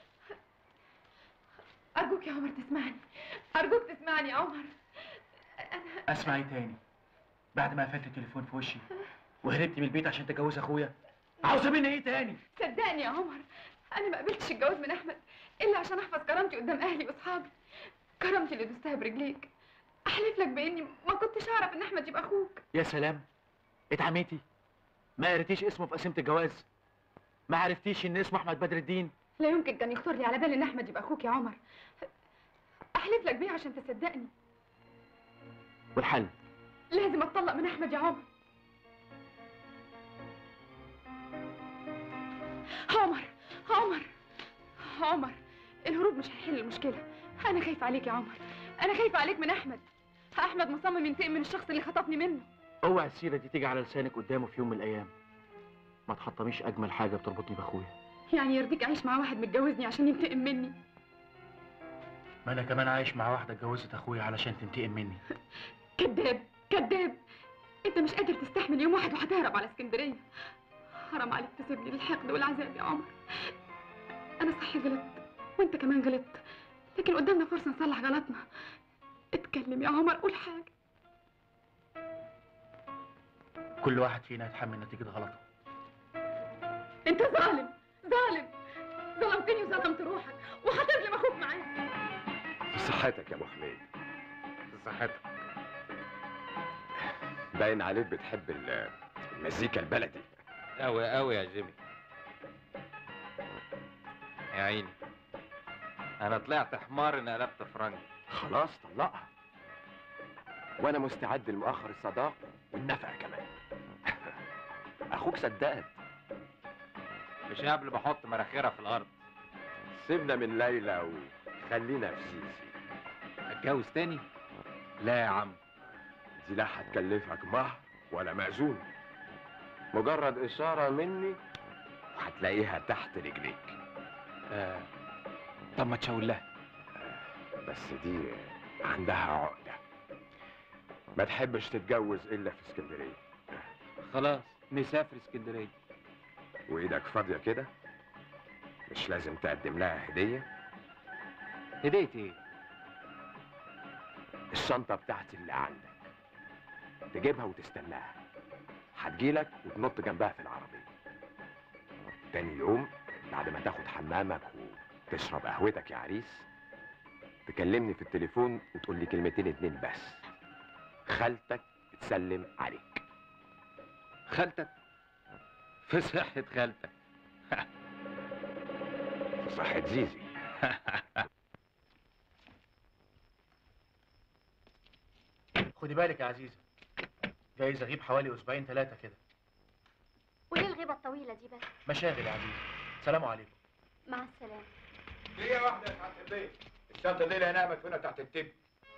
أرجوك يا عمر تسمعني أرجوك تسمعني يا عمر أسمع إيه تاني؟ بعد ما قفلت التليفون في وشي وهربت من البيت عشان تتجوز أخويا عاوزة مني إيه تاني؟ صدقني يا عمر أنا ما قبلتش الجواز من أحمد إلا عشان أحفظ كرامتي قدام أهلي وأصحابي كرامتي اللي دوستها برجليك أحلف لك بإني ما كنتش أعرف إن أحمد يبقى أخوك يا سلام اتعميتي ما قريتيش اسمه في قسيمة الجواز ما عرفتيش إن اسمه أحمد بدر الدين لا يمكن كان يخطر لي على بالي إن أحمد يبقى أخوك يا عمر أحلف لك بيه عشان تصدقني والحل لازم أتطلق من أحمد يا عمر عمر عمر عمر الهروب مش هيحل المشكلة أنا خايفة عليك يا عمر أنا خايفة عليك من أحمد أحمد مصمم ينتقم من الشخص اللي خطفني منه اوعي السيرة دي تيجي على لسانك قدامه في يوم من الأيام ما تحطميش أجمل حاجة بتربطني بأخويا يعني يرضيك أعيش مع واحد متجوزني عشان ينتقم مني ما أنا كمان عايش مع واحدة اتجوزت أخويا علشان تنتقم مني كذاب كذاب أنت مش قادر تستحمل يوم واحد وهتهرب على اسكندرية حرام عليك تسيبني للحقد والعذاب يا عمر أنا صحي غلطت وأنت كمان غلطت لكن قدامنا فرصة نصلح غلطنا اتكلم يا عمر قول حاجة كل واحد فينا يتحمل نتيجة غلطه انت ظالم ظالم ظلمتني وظلمت روحك وهتظلم اخوك معاك في صحتك يا ابو حميد في صحتك باين عليك بتحب ال- المزيكا البلدي قوي قوي يا جيمي يا عيني انا طلعت حمار ان قلبت فرنك خلاص طلقها وانا مستعد لمؤخر الصداق والنفقه كمان اخوك سداد مش قبل بحط مراخيرها في الارض سيبنا من ليلى وخلينا في زيزي اتجوز تاني لا يا عم دي لا هتكلفك مهر ولا مأذون مجرد إشارة مني وهتلاقيها تحت رجليك آه. طب ما تشاور لها بس دي عندها عقدة ما تحبش تتجوز إلا في اسكندرية خلاص نسافر اسكندريه وإيدك فاضية كده مش لازم تقدم لها هدية هدية ايه؟ الشنطة بتاعتي اللي عندك تجيبها وتستناها هتجيلك وتنط جنبها في العربية تاني يوم بعد ما تاخد حمامك وتشرب قهوتك يا عريس تكلمني في التليفون وتقول لي كلمتين اتنين بس خالتك بتسلم عليك خالتك في صحة خالتك في صحة زيزي خدي بالك يا عزيزة جايز اغيب حوالي اسبوعين ثلاثة كده وليه الغيبة الطويلة دي بس مشاغل يا عزيزة سلام عليكم مع السلامة دقيقة واحدة يا سعادة البيت الشنطة دي اللي نامت هنا تحت التب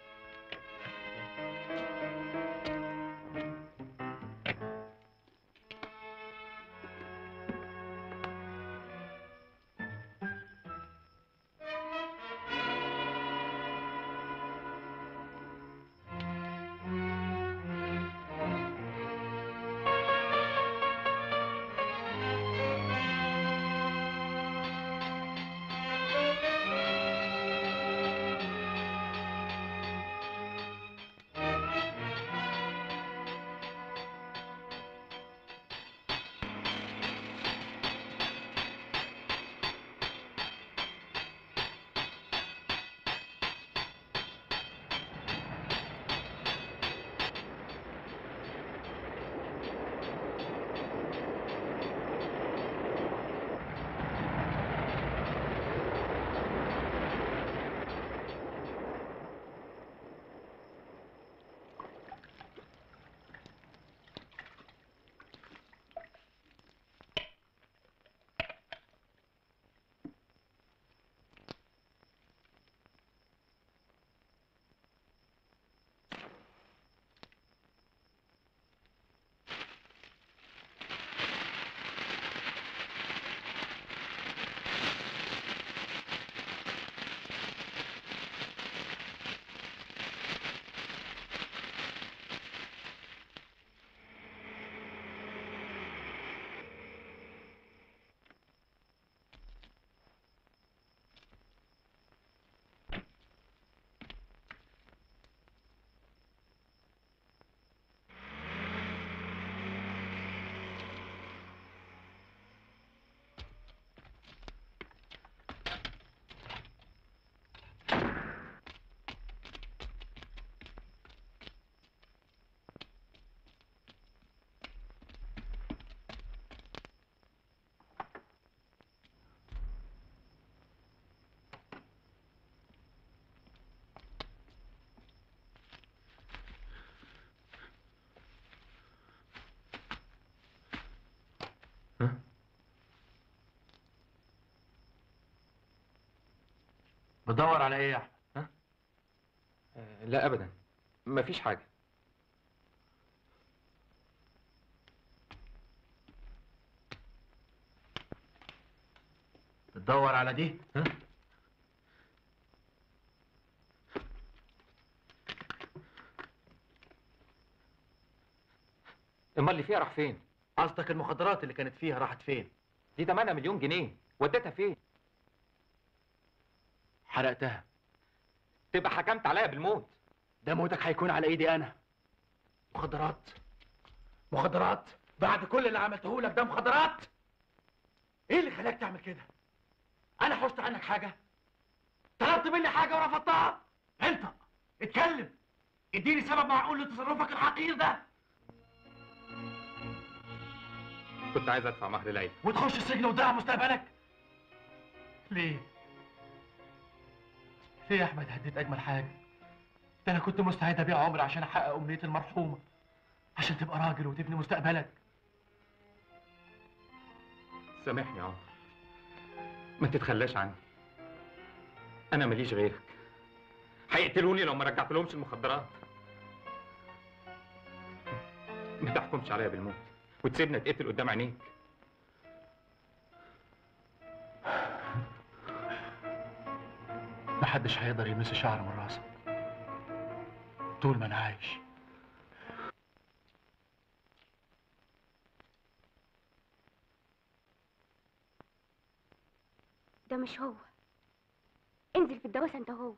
بتدور على ايه يا احمد؟ آه، لا ابدا مفيش حاجة بتدور على دي؟ ها؟ امال اللي فيها راح فين؟ قصدك المخدرات اللي كانت فيها راحت فين؟ دي تمنها مليون جنيه وديتها فين؟ حرقتها تبقى حكمت عليا بالموت ده موتك هيكون على ايدي انا مخدرات مخدرات بعد كل اللي عملته لك ده مخدرات ايه اللي خلاك تعمل كده انا حوشت عنك حاجه طلبت مني حاجه ورفضتها انت اتكلم اديني سبب معقول لتصرفك الحقير ده كنت عايز ادفع مهر ليلى وتخش السجن وتضيع مستقبلك ليه ليه يا احمد هديت اجمل حاجه ده انا كنت مستعد ابيع عمري عشان احقق امنيه المرحومه عشان تبقى راجل وتبني مستقبلك سامحني يا عمر ما تتخلاش عني انا ماليش غيرك هيقتلوني لو ما رجعت لهمش المخدرات ما تحكمش عليا بالموت وتسيبني اتقتل قدام عينيك محدش هيقدر يلمس شعر من راسك طول ما انا عايش ده مش هو انزل في الدواسة انت هو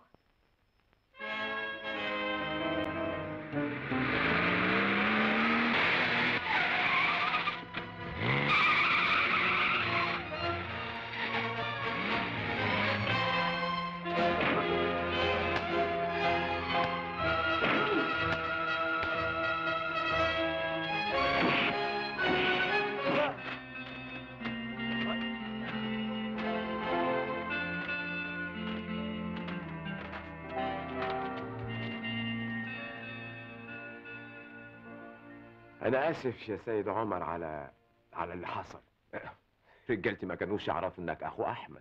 انا اسف يا سيد عمر على على اللي حصل رجالتي ما كانوش يعرفوا انك اخو احمد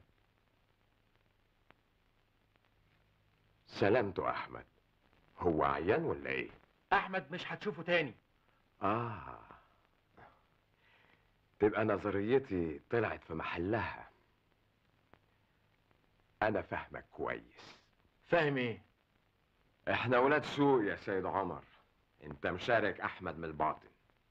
سلامته احمد هو عيان ولا ايه احمد مش هتشوفه تاني اه تبقى نظريتي طلعت في محلها انا فاهمك كويس فاهم ايه احنا ولاد سوق يا سيد عمر انت مشارك احمد من الباطن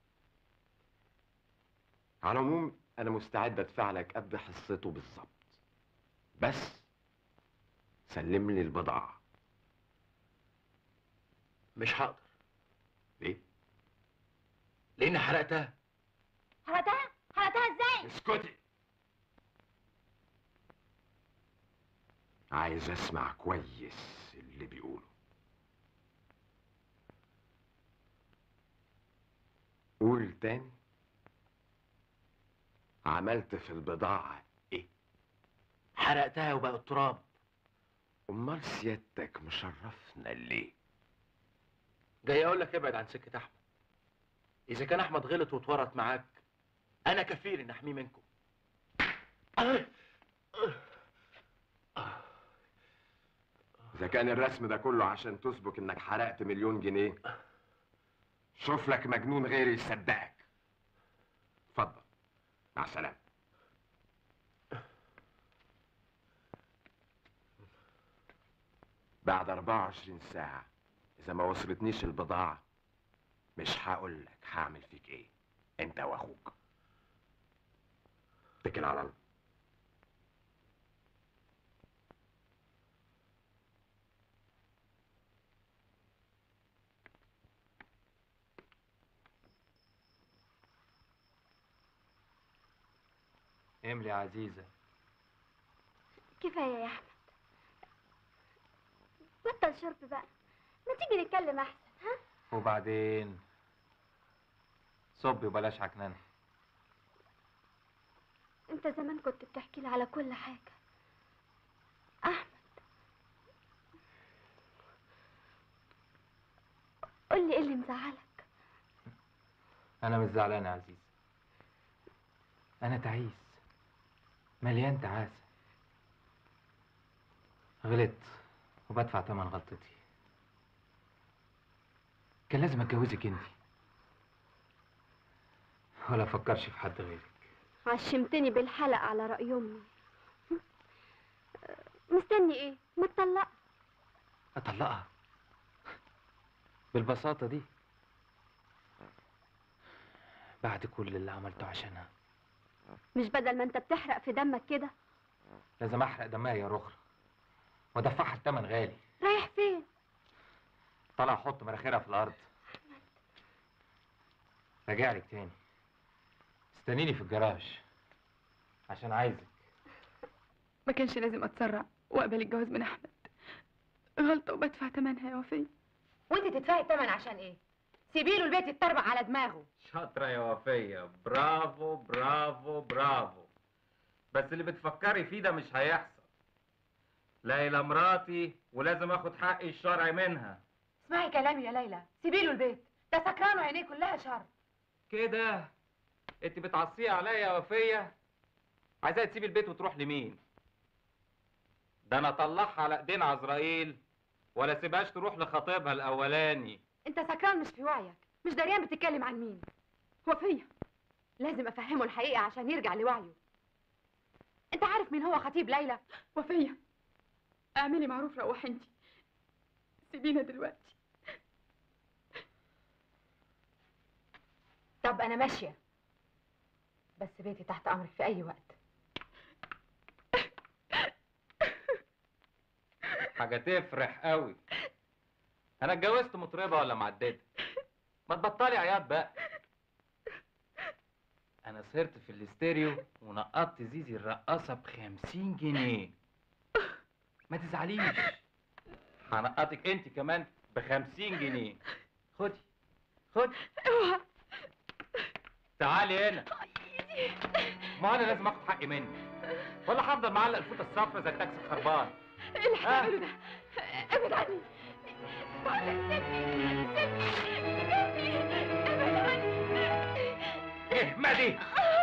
على العموم انا مستعد ادفع لك قد حصته بالظبط بس سلم لي البضاعه مش هقدر ليه لاني حرقتها حرقتها حرقتها ازاي اسكتي عايز اسمع كويس اللي بيقوله قول تاني عملت في البضاعة ايه؟ حرقتها وبقت تراب امال سيادتك مشرفنا ليه؟ جاي اقول لك ابعد عن سكه احمد اذا كان احمد غلط واتورط معاك انا كفيل ان احميه منكم اذا كان الرسم ده كله عشان تثبت انك حرقت مليون جنيه شوف لك مجنون غيري يصدقك اتفضل مع السلامة بعد 24 ساعة إذا ما وصلتنيش البضاعة مش هقول لك هعمل فيك إيه أنت وأخوك اتكل على الله املي يا عزيزة كفاية يا أحمد بطل شرب بقى ما تيجي نتكلم أحسن ها وبعدين صبي وبلاش عكننة أنت زمان كنت بتحكي لي على كل حاجة أحمد قول لي إيه اللي مزعلك أنا مش زعلان يا عزيز أنا تعيس مليان تعاسة غلطت وبدفع تمن غلطتي كان لازم اتجوزك انت ولا افكرش في حد غيرك عشمتني بالحلق على رأي أمي مستني إيه؟ ما تطلق اطلقها بالبساطة دي بعد كل اللي عملته عشانها مش بدل ما أنت بتحرق في دمك كده لازم احرق دمها يا رخرة وادفعها التمن غالي رايح فين؟ طلع حط مراخيرها في الارض راجع لك تاني استنيني في الجراج عشان عايزك ما كانش لازم اتسرع واقبل الجواز من احمد غلطه وبدفع ثمنها يا وفيه وانت تدفعي الثمن عشان ايه سيبيله البيت يتطربق على دماغه شاطرة يا وفية برافو برافو برافو بس اللي بتفكري فيه ده مش هيحصل ليلى مراتي ولازم اخد حقي الشرعي منها اسمعي كلامي يا ليلى سيبيله البيت ده سكران وعينيه كلها شر كده انت بتعصيه عليا يا وفية عايزاها تسيب البيت وتروح لمين ده انا اطلعها على ايدين عزرائيل ولا سيبهاش تروح لخطيبها الاولاني انت سكران مش في وعيك مش دريان بتتكلم عن مين وفيه لازم افهمه الحقيقه عشان يرجع لوعيه انت عارف مين هو خطيب ليلى وفيه اعملي معروف روحي انت سيبينا دلوقتي طب انا ماشيه بس بيتي تحت امرك في اي وقت حاجة تفرح قوي انا اتجوزت مطربة ولا معددة ما تبطلي عياط بقى انا سهرت في الاستيريو ونقطت زيزي الرقاصة بخمسين جنيه ما تزعليش هنقطك انت كمان بخمسين جنيه خدي خدي اوعى تعالي هنا ما انا لازم اخد حقي منك ولا هفضل معلق الفوطه الصفرا زي التاكسي الخربان ايه اللي هتعمله ده ابعد عني بقولك سيبني سيبني سيبني ابعد عني اهمدي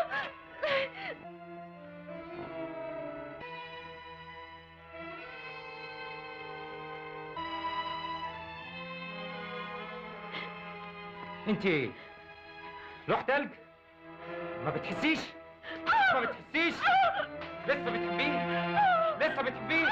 انت ايه لوح تلج ما بتحسيش ما بتحسيش لسه بتحبيه لسه بتحبيه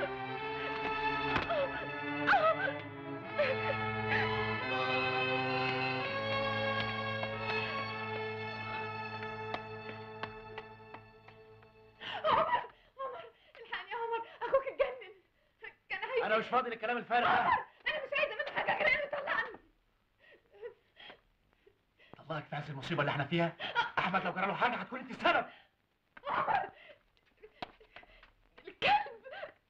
عمر عمر الحقني يا عمر اخوك اتجنن كان عايز انا مش فاضي للكلام الفارغ ده عمر انا مش عايزه منك حاجه غير انه يطلعني الله في عز المصيبه اللي احنا فيها احمد لو جرى له حاجه هتكون انت السبب عمر الكلب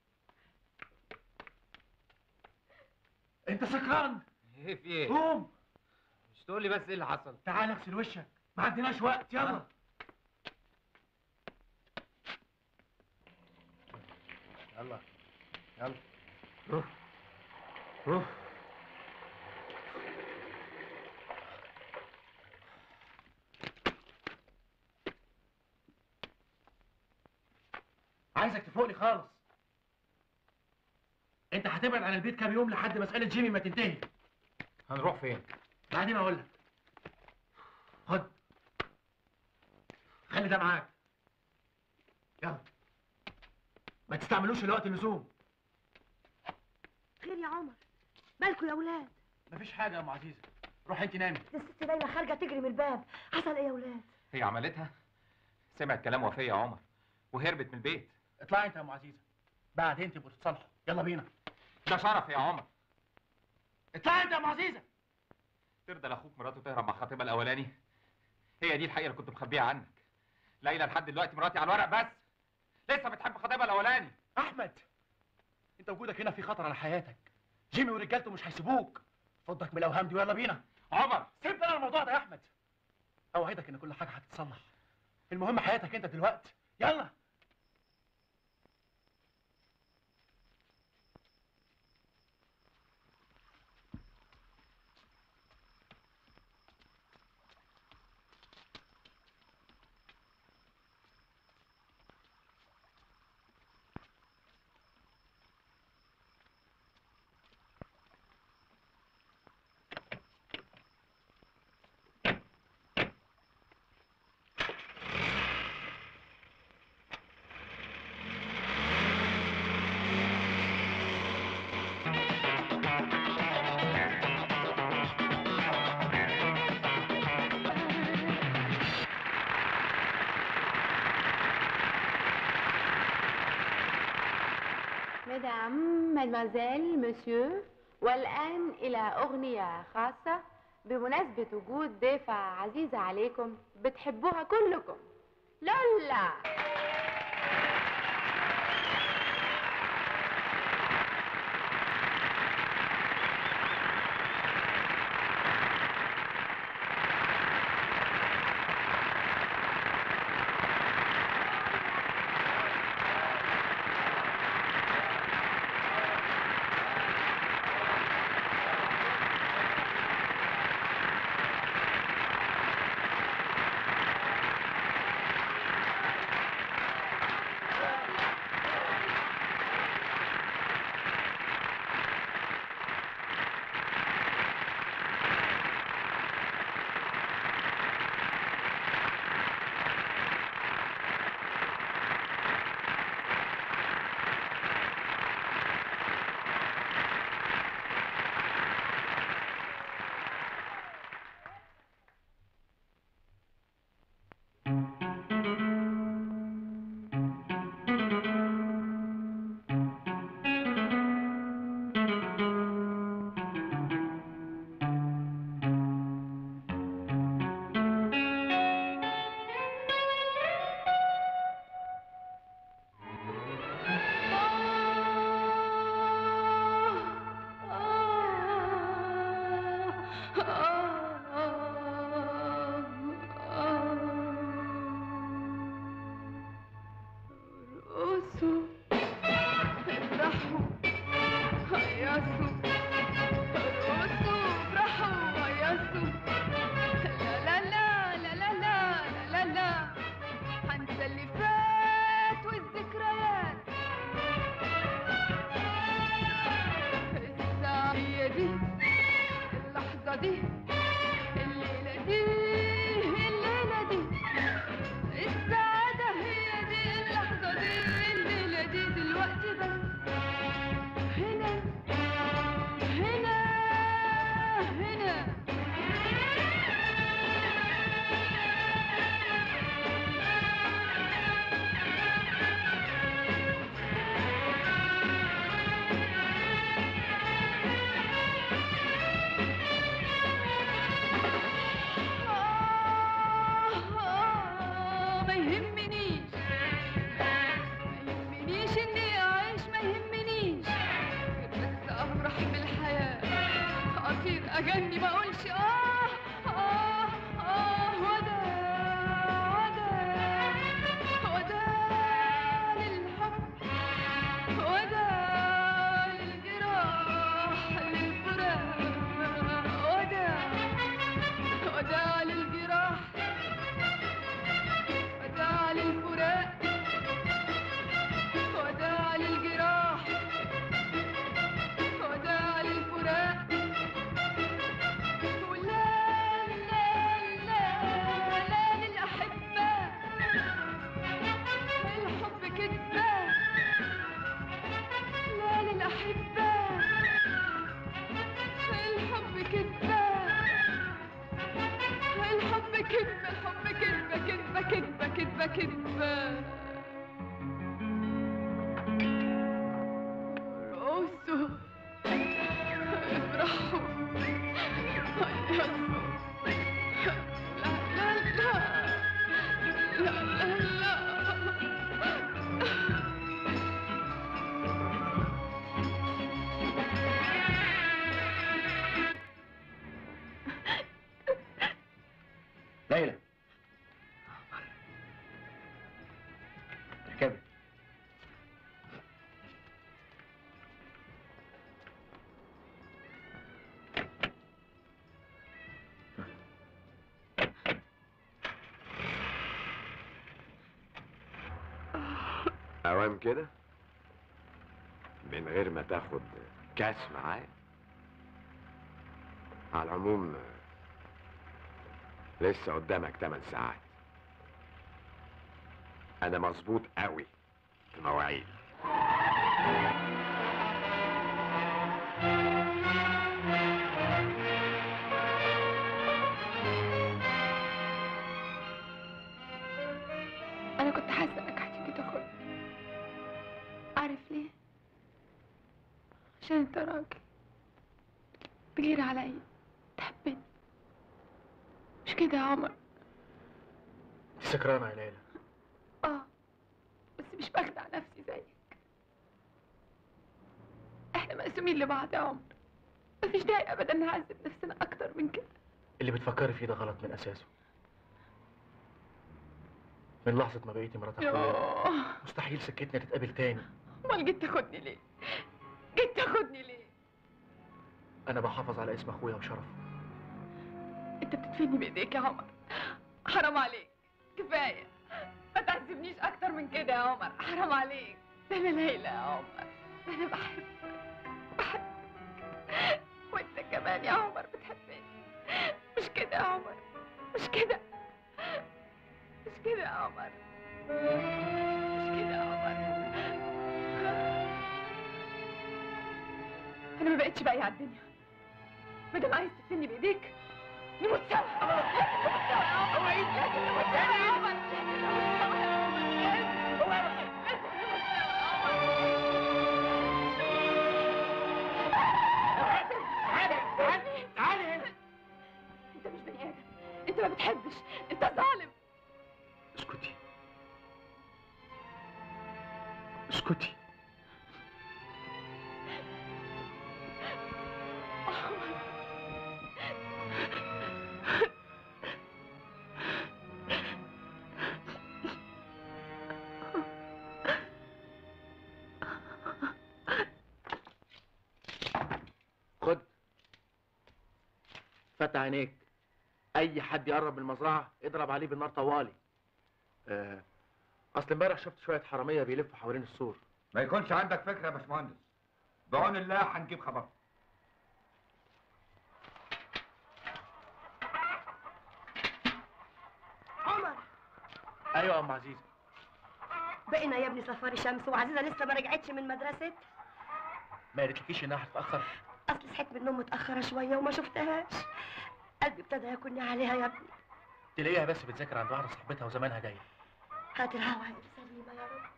انت سكران ايه في ايه قوم مش تقول لي بس ايه اللي حصل تعال اغسل وشك ما عندناش وقت يلا يلا يلا روح روح عايزك تفوقني خالص انت هتبعد عن البيت كام يوم لحد مساله جيمي ما تنتهي هنروح فين بعدين اقول لك خد خلي ده معاك يلا ما تستعملوش الوقت اللزوم خير يا عمر مالكوا يا ولاد مفيش حاجه يا ام عزيزه روح انت نامي دي الست دايما خارجه تجري من الباب حصل ايه يا ولاد هي عملتها سمعت كلام وفية يا عمر وهربت من البيت اطلعي انت يا ام عزيزه بعدين تبقوا تتصالحوا يلا بينا ده شرف يا عمر اطلعي انت يا ام عزيزه ترضى لاخوك مراته تهرب مع خطيبها الاولاني هي دي الحقيقه اللي كنت مخبيها عنك ليلى لحد دلوقتي مراتي على الورق بس لسه بتحب خطيبها الاولاني احمد انت وجودك هنا في خطر على حياتك جيمي ورجالته مش هيسيبوك فضك من الاوهام دي ويلا بينا عمر سيب انا الموضوع ده يا احمد اوعدك ان كل حاجه هتتصلح المهم حياتك انت دلوقتي يلا Mesdames, mademoiselle, monsieur, والآن إلى أغنية خاصة بمناسبة وجود ضيفة عزيزة عليكم بتحبوها كلكم لولا ارقصوا افرحوا هيصوا ارقصوا افرحوا هيصوا لا لا لا لا لا لا لا لا هنسى اللي فات والذكريات الساعة هي دي اللحظة دي الليلة دي الليلة دي السعادة هي دي اللحظة دي الليلة دي دلوقتي بس هنا هنا هنا آه، ما يهمنيش ما يهمنيش اني اعيش ما يهمنيش بس افرح بالحياة اطير اغني ما اقولش اه اه اه ودا ودا ودا للحب ودا للجراح للفراق ودا ودا للجراح وداع للفراق وداع للجراح وداع للفراق ولا لا لا لا للأحبة الحب كدبة لا للأحبة الحب كدبة الحب كذبة الحب كذبة كذبة كذبة كذبة كذبة ارقصوا افرحوا هيصوا لا لا لا لا لا ليلى اركبي اوام كده من غير ما تاخد كاس معايا على العموم لسه قدامك 8 ساعات انا مظبوط قوي في مواعيد انا كنت حاسه انك هتيجي تاخدني عارف ليه عشان انت راجل تغير عليا تحبني مش كده يا عمر انت سكرانه يا ليلى اه بس مش بخدع نفسي زيك احنا مقسومين لبعض يا عمر مفيش داعي ابدا نعذب نفسنا اكتر من كده اللي بتفكري فيه ده غلط من اساسه من لحظه ما بقيتي مرات اخويا يوه مستحيل سكتنا تتقابل تاني امال جيت تاخدني ليه جيت تاخدني ليه انا بحافظ على اسم اخويا وشرفه انت بتدفني بايديك يا عمر حرام عليك كفايه ما تعذبنيش اكتر من كده يا عمر حرام عليك ده انا ليلى يا عمر ده انا بحبك بحبك وانت كمان يا عمر بتحبني مش كده يا عمر مش كده مش كده يا عمر مش كده يا عمر انا ما بقتش باقي على الدنيا ما دام عايز تدفني بايديك نموت سوا نموت سوا يا عمر لازم نموت سوا يا عمر لازم نموت سوا يا عمر لازم لازم نموت سوا تعالي تعالي تعالي هنا انت مش بني ادم انت ما بتحبش انت ظالم اسكتي اسكتي خد فتح عينيك اي حد يقرب من المزرعه اضرب عليه بالنار طوالي آه، اصل امبارح شفت شويه حراميه بيلفوا حوالين السور ما يكونش عندك فكره يا باشمهندس بعون الله هنجيب خبر عمر ايوه يا ام عزيزه بقينا يا ابني سفاري شمس وعزيزه لسه ما رجعتش من مدرسه ما قالتلكيش انها هتتاخر اصل صحيت من النوم متاخره شويه وما شفتهاش قلبي ابتدى ياكلني عليها يا ابني تلاقيها بس بتذاكر عند واحده صاحبتها وزمانها جايه هات الهوا يا سليمه يا رب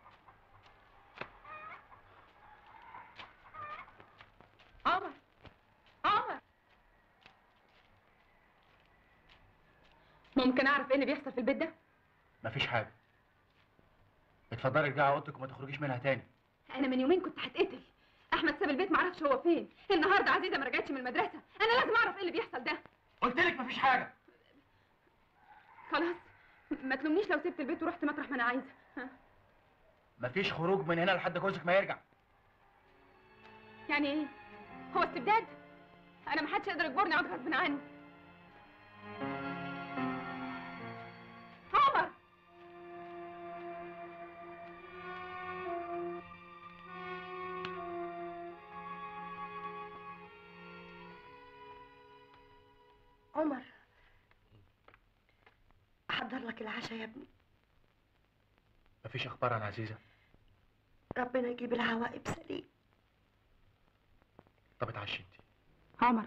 عمر عمر ممكن اعرف ايه اللي بيحصل في البيت ده مفيش حاجه اتفضلي ارجعي اوضتك وما تخرجيش منها تاني انا من يومين كنت هتقتل احمد ساب البيت معرفش هو فين النهارده عزيزه ما رجعتش من المدرسه انا لازم اعرف ايه اللي بيحصل ده قلت لك مفيش حاجه خلاص ما تلومنيش لو سبت البيت ورحت مطرح ما انا عايزه ها؟ مفيش خروج من هنا لحد جوزك ما يرجع يعني ايه هو استبداد انا ما حدش يقدر يجبرني اقعد غصب عني عمر عمر احضر لك العشاء يا ابني مفيش اخبار عن عزيزه ربنا يجيب العواقب سليم طب اتعشي انت عمر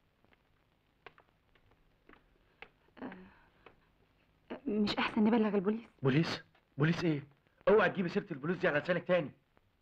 آه، مش احسن نبلغ البوليس بوليس بوليس ايه اوعى تجيبي سيره البوليس دي على لسانك تاني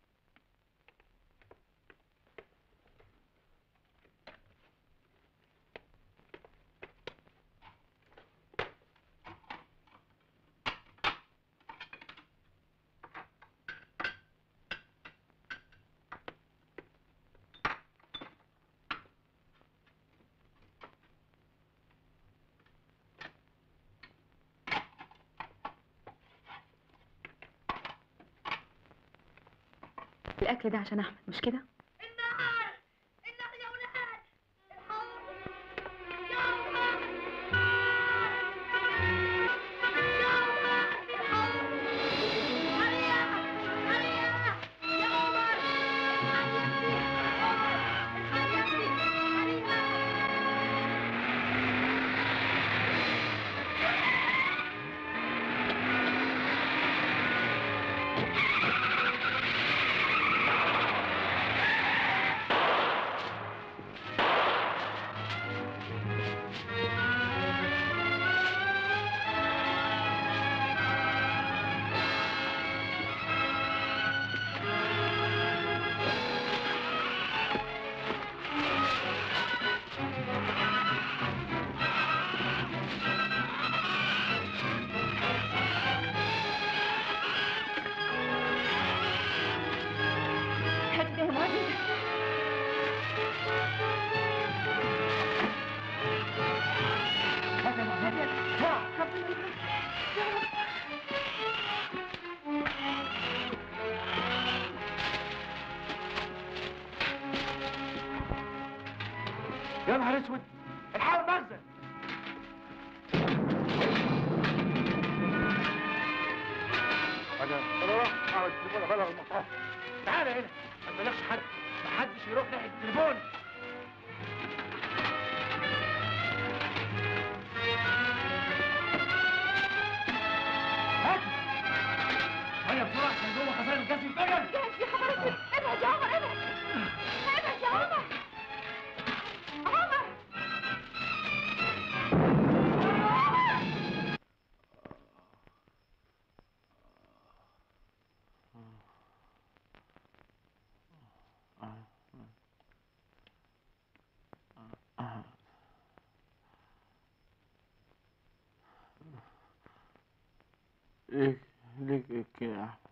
الاكل ده عشان احمد مش كده يا نهار اسود الحقوا المخزن انا انا راح اقعد التليفون ابلغ المطار تعالى هنا ما تبلغش حد محدش يروح ناحيه التليفون هات هيا بسرعه عشان جوه خزان الجاز ينفجر جاهز يا خبر اسود ابعد يا عمر ابعد ابعد يا عمر عمر ليه ليه كده يا احمد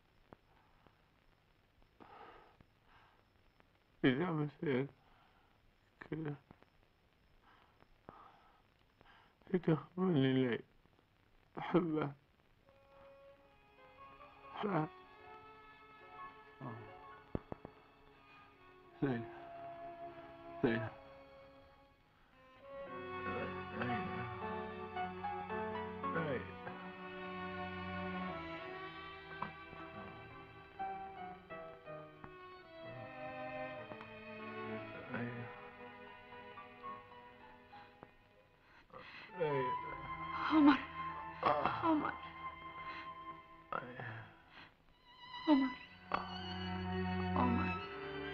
ليه عمل فيك كده ليه تخبرني ليه بحبها بحبها ليلى ليلى ليلى عمر عمر عمر عمر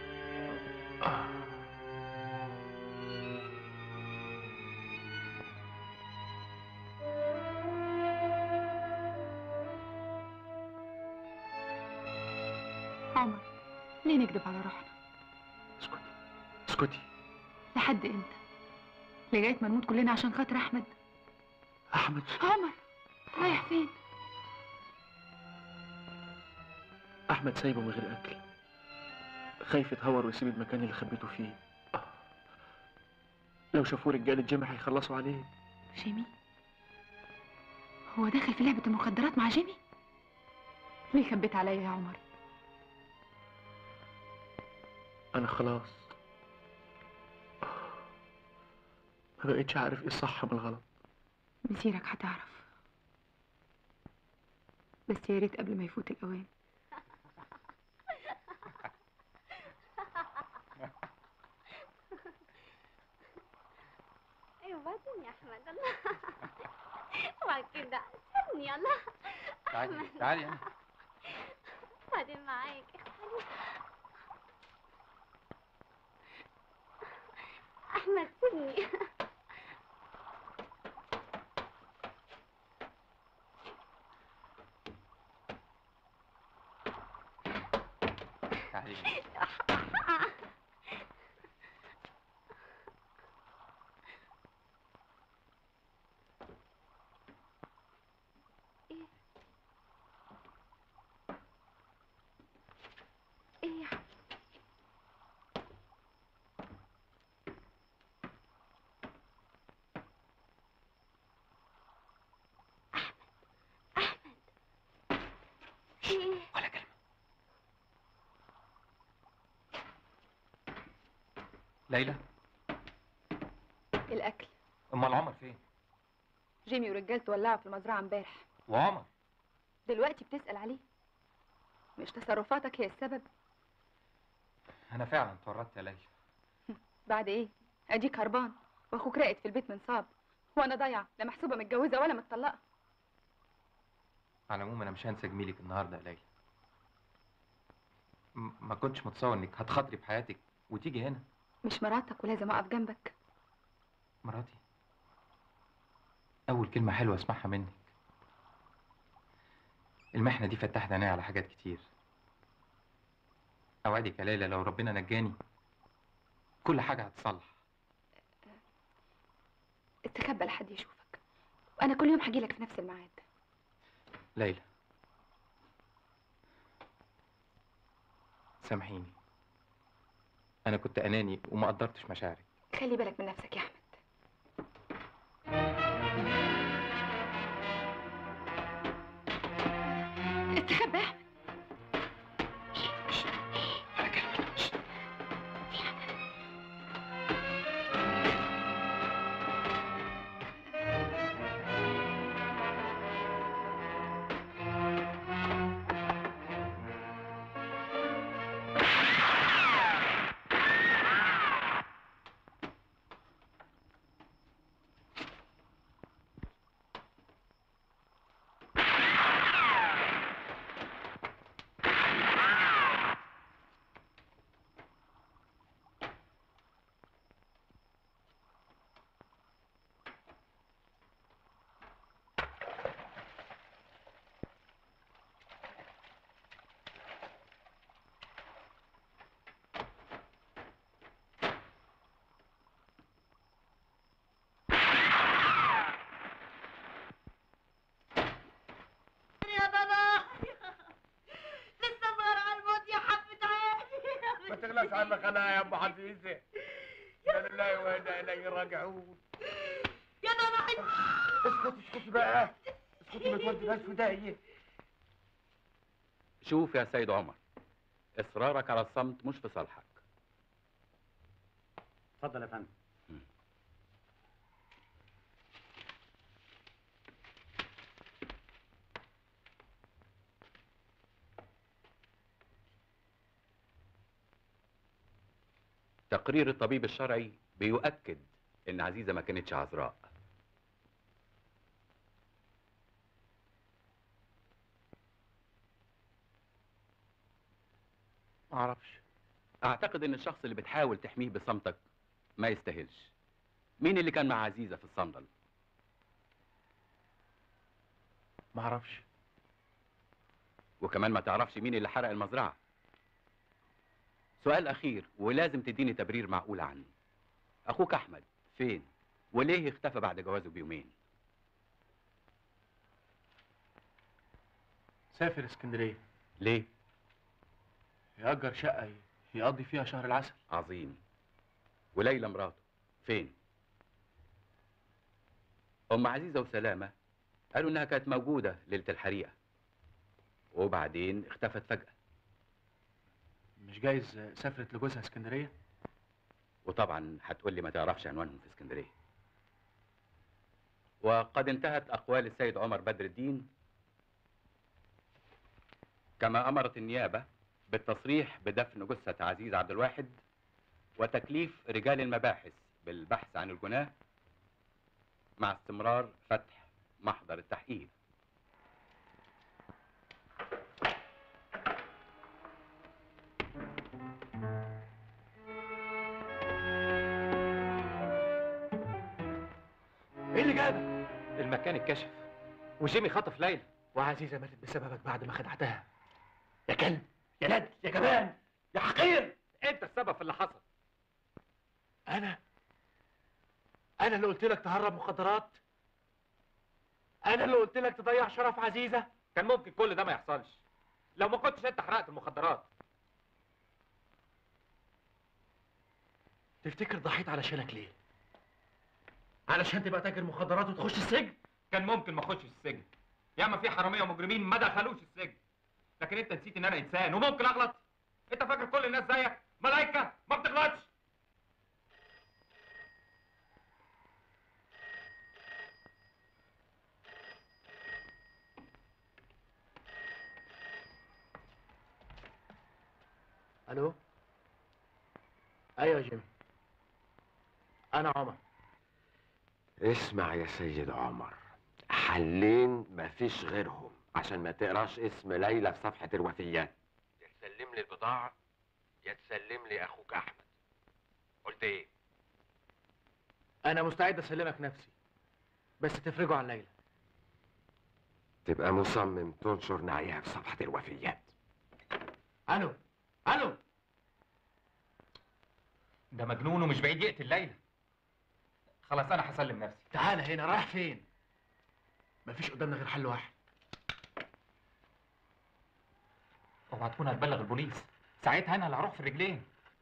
عمر ليه نكذب على روحنا اسكتي لحد امتى لغايه ما نموت كلنا عشان خاطر احمد احمد عمر رايح فين احمد سايبه من غير اكل خايف يتهور ويسيب المكان اللي خبيته فيه لو شافوه رجاله جيمي هيخلصوا عليه جيمي هو داخل في لعبه المخدرات مع جيمي ليه خبيت عليا يا عمر انا خلاص ما بقتش عارف ايه الصح من الغلط مسيرك هتعرف بس يا ريت قبل ما يفوت الاوان ايوه بعدين يا احمد الله وبعد كده سيبني يلا تعالي أحمد. تعالي هنا بعدين معاك تعالي. احمد سيبني تعالي ايه ايه يا ايه ولا كلمة ليلى الاكل امال عمر فين جيمي ورجالته ولعوا في المزرعه امبارح وعمر دلوقتي بتسال عليه مش تصرفاتك هي السبب انا فعلا اتورطت يا ليلى بعد ايه اديك هربان واخوك راقد في البيت من صاب وانا ضايعه لا محسوبه متجوزه ولا متطلقه على العموم انا مش هنسى جميلك النهارده يا ليلى م- ما كنتش متصور انك هتخاطري بحياتك وتيجي هنا مش مراتك ولازم اقف جنبك مراتي اول كلمه حلوه اسمعها منك المحنه دي فتحت عيني على حاجات كتير اوعدك يا ليلى لو ربنا نجاني كل حاجه هتصلح استخبى لحد يشوفك وانا كل يوم هجيلك في نفس الميعاد ليلى سامحيني انا كنت اناني وما قدرتش مشاعرك خلي بالك من نفسك يا احمد استخبى يا احمد تخلص عن خلايا يا ام حفيظه انا لله وانا اليه راجعون يا نانا اسكت اسكت بقى اسكتي ما توديناش في داهيه شوف يا سيد عمر اصرارك على الصمت مش في صالحك اتفضل يا فندم تقرير الطبيب الشرعي بيؤكد ان عزيزه ما كانتش عذراء ما اعرفش اعتقد ان الشخص اللي بتحاول تحميه بصمتك ما يستاهلش مين اللي كان مع عزيزه في الصندل ما اعرفش وكمان ما تعرفش مين اللي حرق المزرعه سؤال اخير ولازم تديني تبرير معقول عنه اخوك احمد فين وليه اختفى بعد جوازه بيومين سافر اسكندريه ليه يأجر شقه يقضي فيها شهر العسل عظيم وليلى مراته فين ام عزيزه وسلامه قالوا انها كانت موجوده ليله الحريقه وبعدين اختفت فجاه مش جايز سافرت لجوزها اسكندريه وطبعا هتقول لي ما تعرفش عنوانهم في اسكندريه وقد انتهت اقوال السيد عمر بدر الدين كما امرت النيابه بالتصريح بدفن جثه عزيز عبد الواحد وتكليف رجال المباحث بالبحث عن الجناه مع استمرار فتح محضر التحقيق ايه اللي جابك المكان اتكشف وجيمي خطف ليلى وعزيزه ماتت بسببك بعد ما خدعتها يا كلب يا ند يا جبان يا حقير انت السبب في اللي حصل انا انا اللي قلت لك تهرب مخدرات انا اللي قلت لك تضيع شرف عزيزه كان ممكن كل ده ما يحصلش لو ما كنتش انت حرقت المخدرات تفتكر ضحيت علشانك ليه علشان تبقى تاجر مخدرات وتخش السجن كان ممكن ما اخشش السجن ياما في حراميه ومجرمين ما دخلوش السجن لكن انت نسيت ان انا انسان وممكن اغلط انت فاكر كل الناس زيك ملايكه ما بتغلطش الو ايوه يا جيمي انا عمر اسمع يا سيد عمر حلين مفيش غيرهم عشان ما تقراش اسم ليلى في صفحة الوفيات يا تسلم لي البضاعة يا تسلم لي أخوك أحمد قلت إيه؟ انا مستعد اسلمك نفسي بس تفرجوا عن ليلى تبقى مصمم تنشر نعيها في صفحة الوفيات الو الو ده مجنون ومش بعيد يقتل ليلى خلاص انا هسلم نفسي تعالى هنا رايح فين مفيش قدامنا غير حل واحد اوعى تكون هتبلغ البوليس ساعتها انا اللي هروح في الرجلين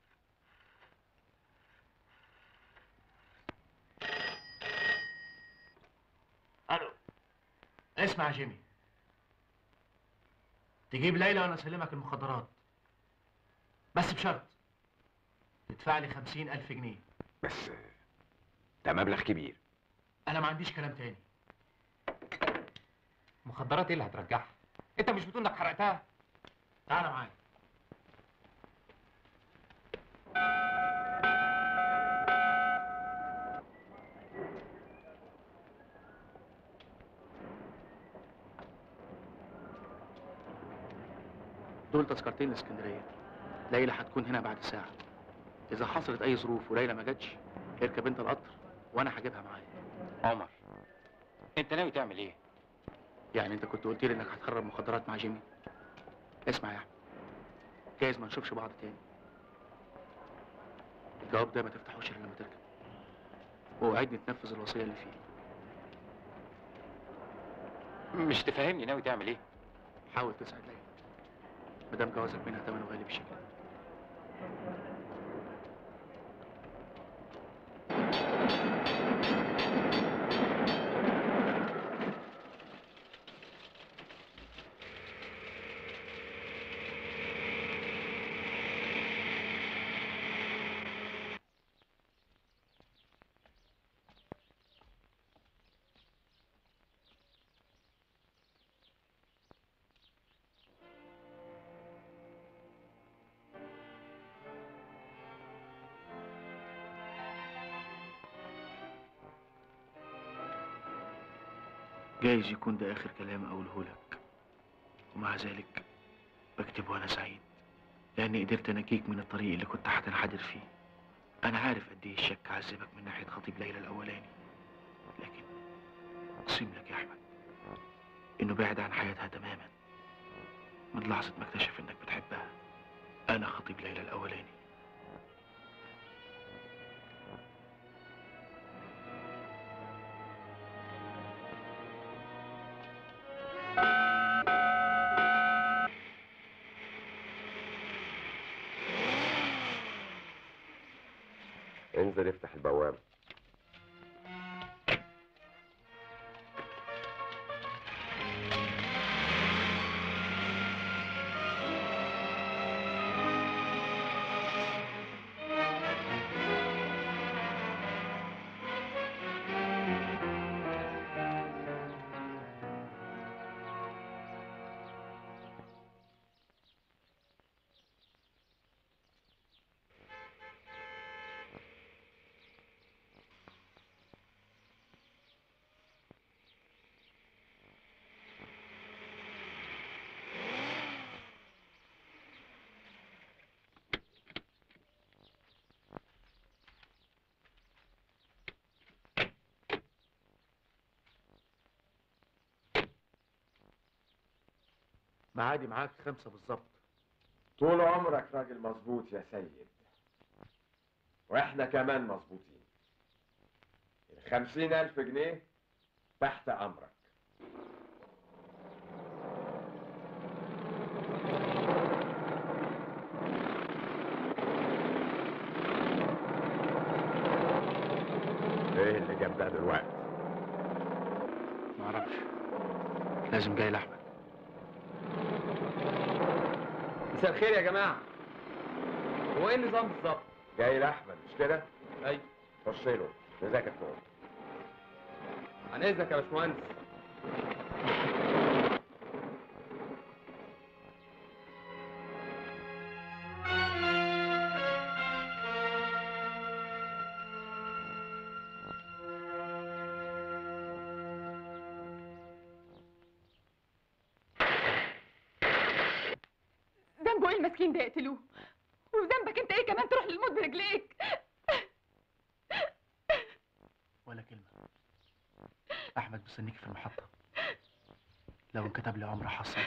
الو اسمع يا جيمي تجيب ليلى وانا اسلمك المخدرات بس بشرط تدفع لي خمسين ألف جنيه بس ده مبلغ كبير أنا ما عنديش كلام تاني مخدرات ايه اللي هترجعها انت مش بتقول انك حرقتها تعالى معايا دول تذكرتين لاسكندريه ليلى هتكون هنا بعد ساعه اذا حصلت اي ظروف وليلى ما جاتش اركب انت القطر وانا هجيبها معايا عمر انت ناوي تعمل ايه يعني انت كنت قلت لي انك هتخرب مخدرات مع جيمي اسمع يا احمد جايز ما نشوفش بعض تاني الجواب ده ما تفتحوش الا لما تركب ووعدني تنفذ الوصيه اللي فيه مش تفهمني ناوي تعمل ايه حاول تسعد ليلى مدام جوازك منها تمنه غالي بالشكل ده جايز يكون ده آخر كلام أقوله لك ومع ذلك بكتب وأنا سعيد لأني قدرت أنجيك من الطريق اللي كنت هتنحدر فيه أنا عارف قد إيه الشك عذبك من ناحية خطيب ليلى الأولاني لكن أقسم لك يا أحمد إنه بعد عن حياتها تماما من لحظة ما اكتشف إنك بتحبها أنا خطيب ليلى الأولاني انزل افتح البوابة معادي معاك خمسة بالظبط طول عمرك راجل مظبوط يا سيد واحنا كمان مظبوطين الخمسين ألف جنيه تحت أمرك ايه اللي جاب ده دلوقتي؟ معرفش لازم جاي لأحمد مساء الخير يا جماعه هو ايه النظام بالظبط جاي لأحمد مش كده؟ ايوه خش له جزاك الخير عن اذنك يا باشمهندس ذنبه ايه المسكين ده يقتلوه وذنبك انت ايه كمان تروح للموت برجليك ولا كلمة أحمد مستنيك في المحطة لو انكتب لي عمر حصل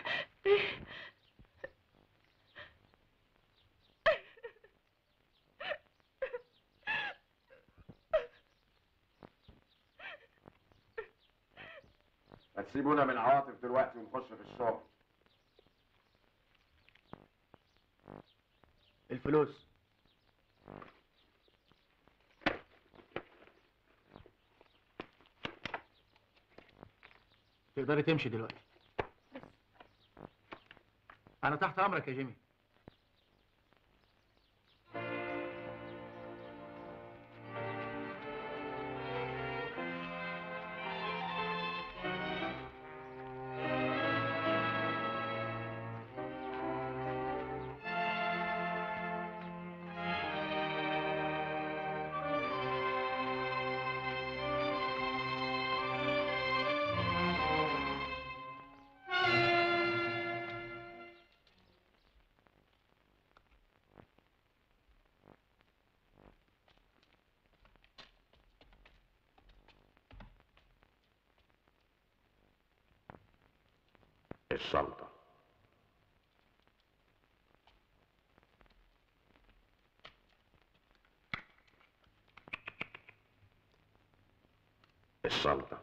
هتسيبونا من العواطف دلوقتي ونخش في الشغل الفلوس تقدري تمشي دلوقتي أنا تحت أمرك يا جيمي الشنطة الشنطة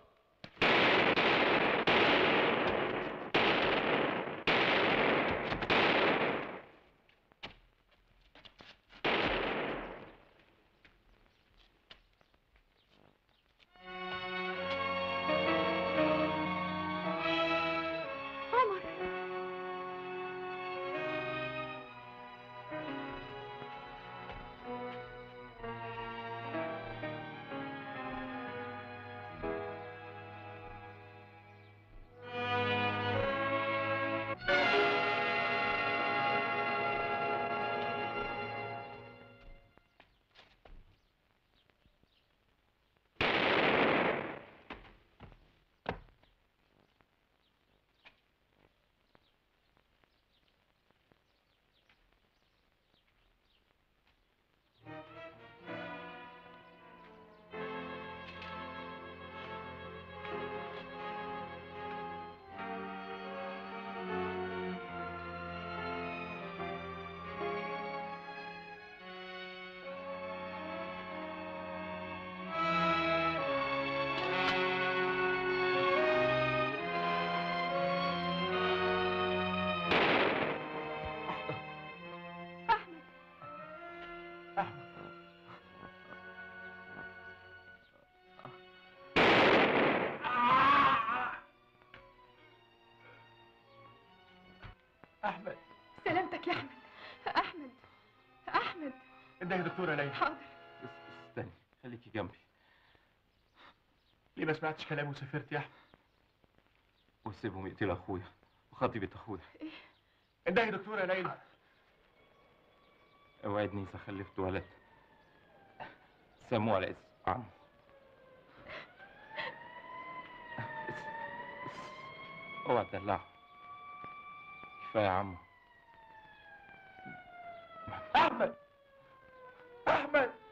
احمد سلامتك يا احمد احمد احمد ده يا دكتوره ليلى حاضر استني خليكي جنبي ليه ما سمعتش كلامي وسافرت يا احمد وسيبهم يقتلوا اخويا وخطيبة اخويا إيه؟ ده يا دكتوره ليلى اوعدني اذا خلفت ولد سموه على اسم عمو اوعى تدلعه كفايه يا عمو احمد احمد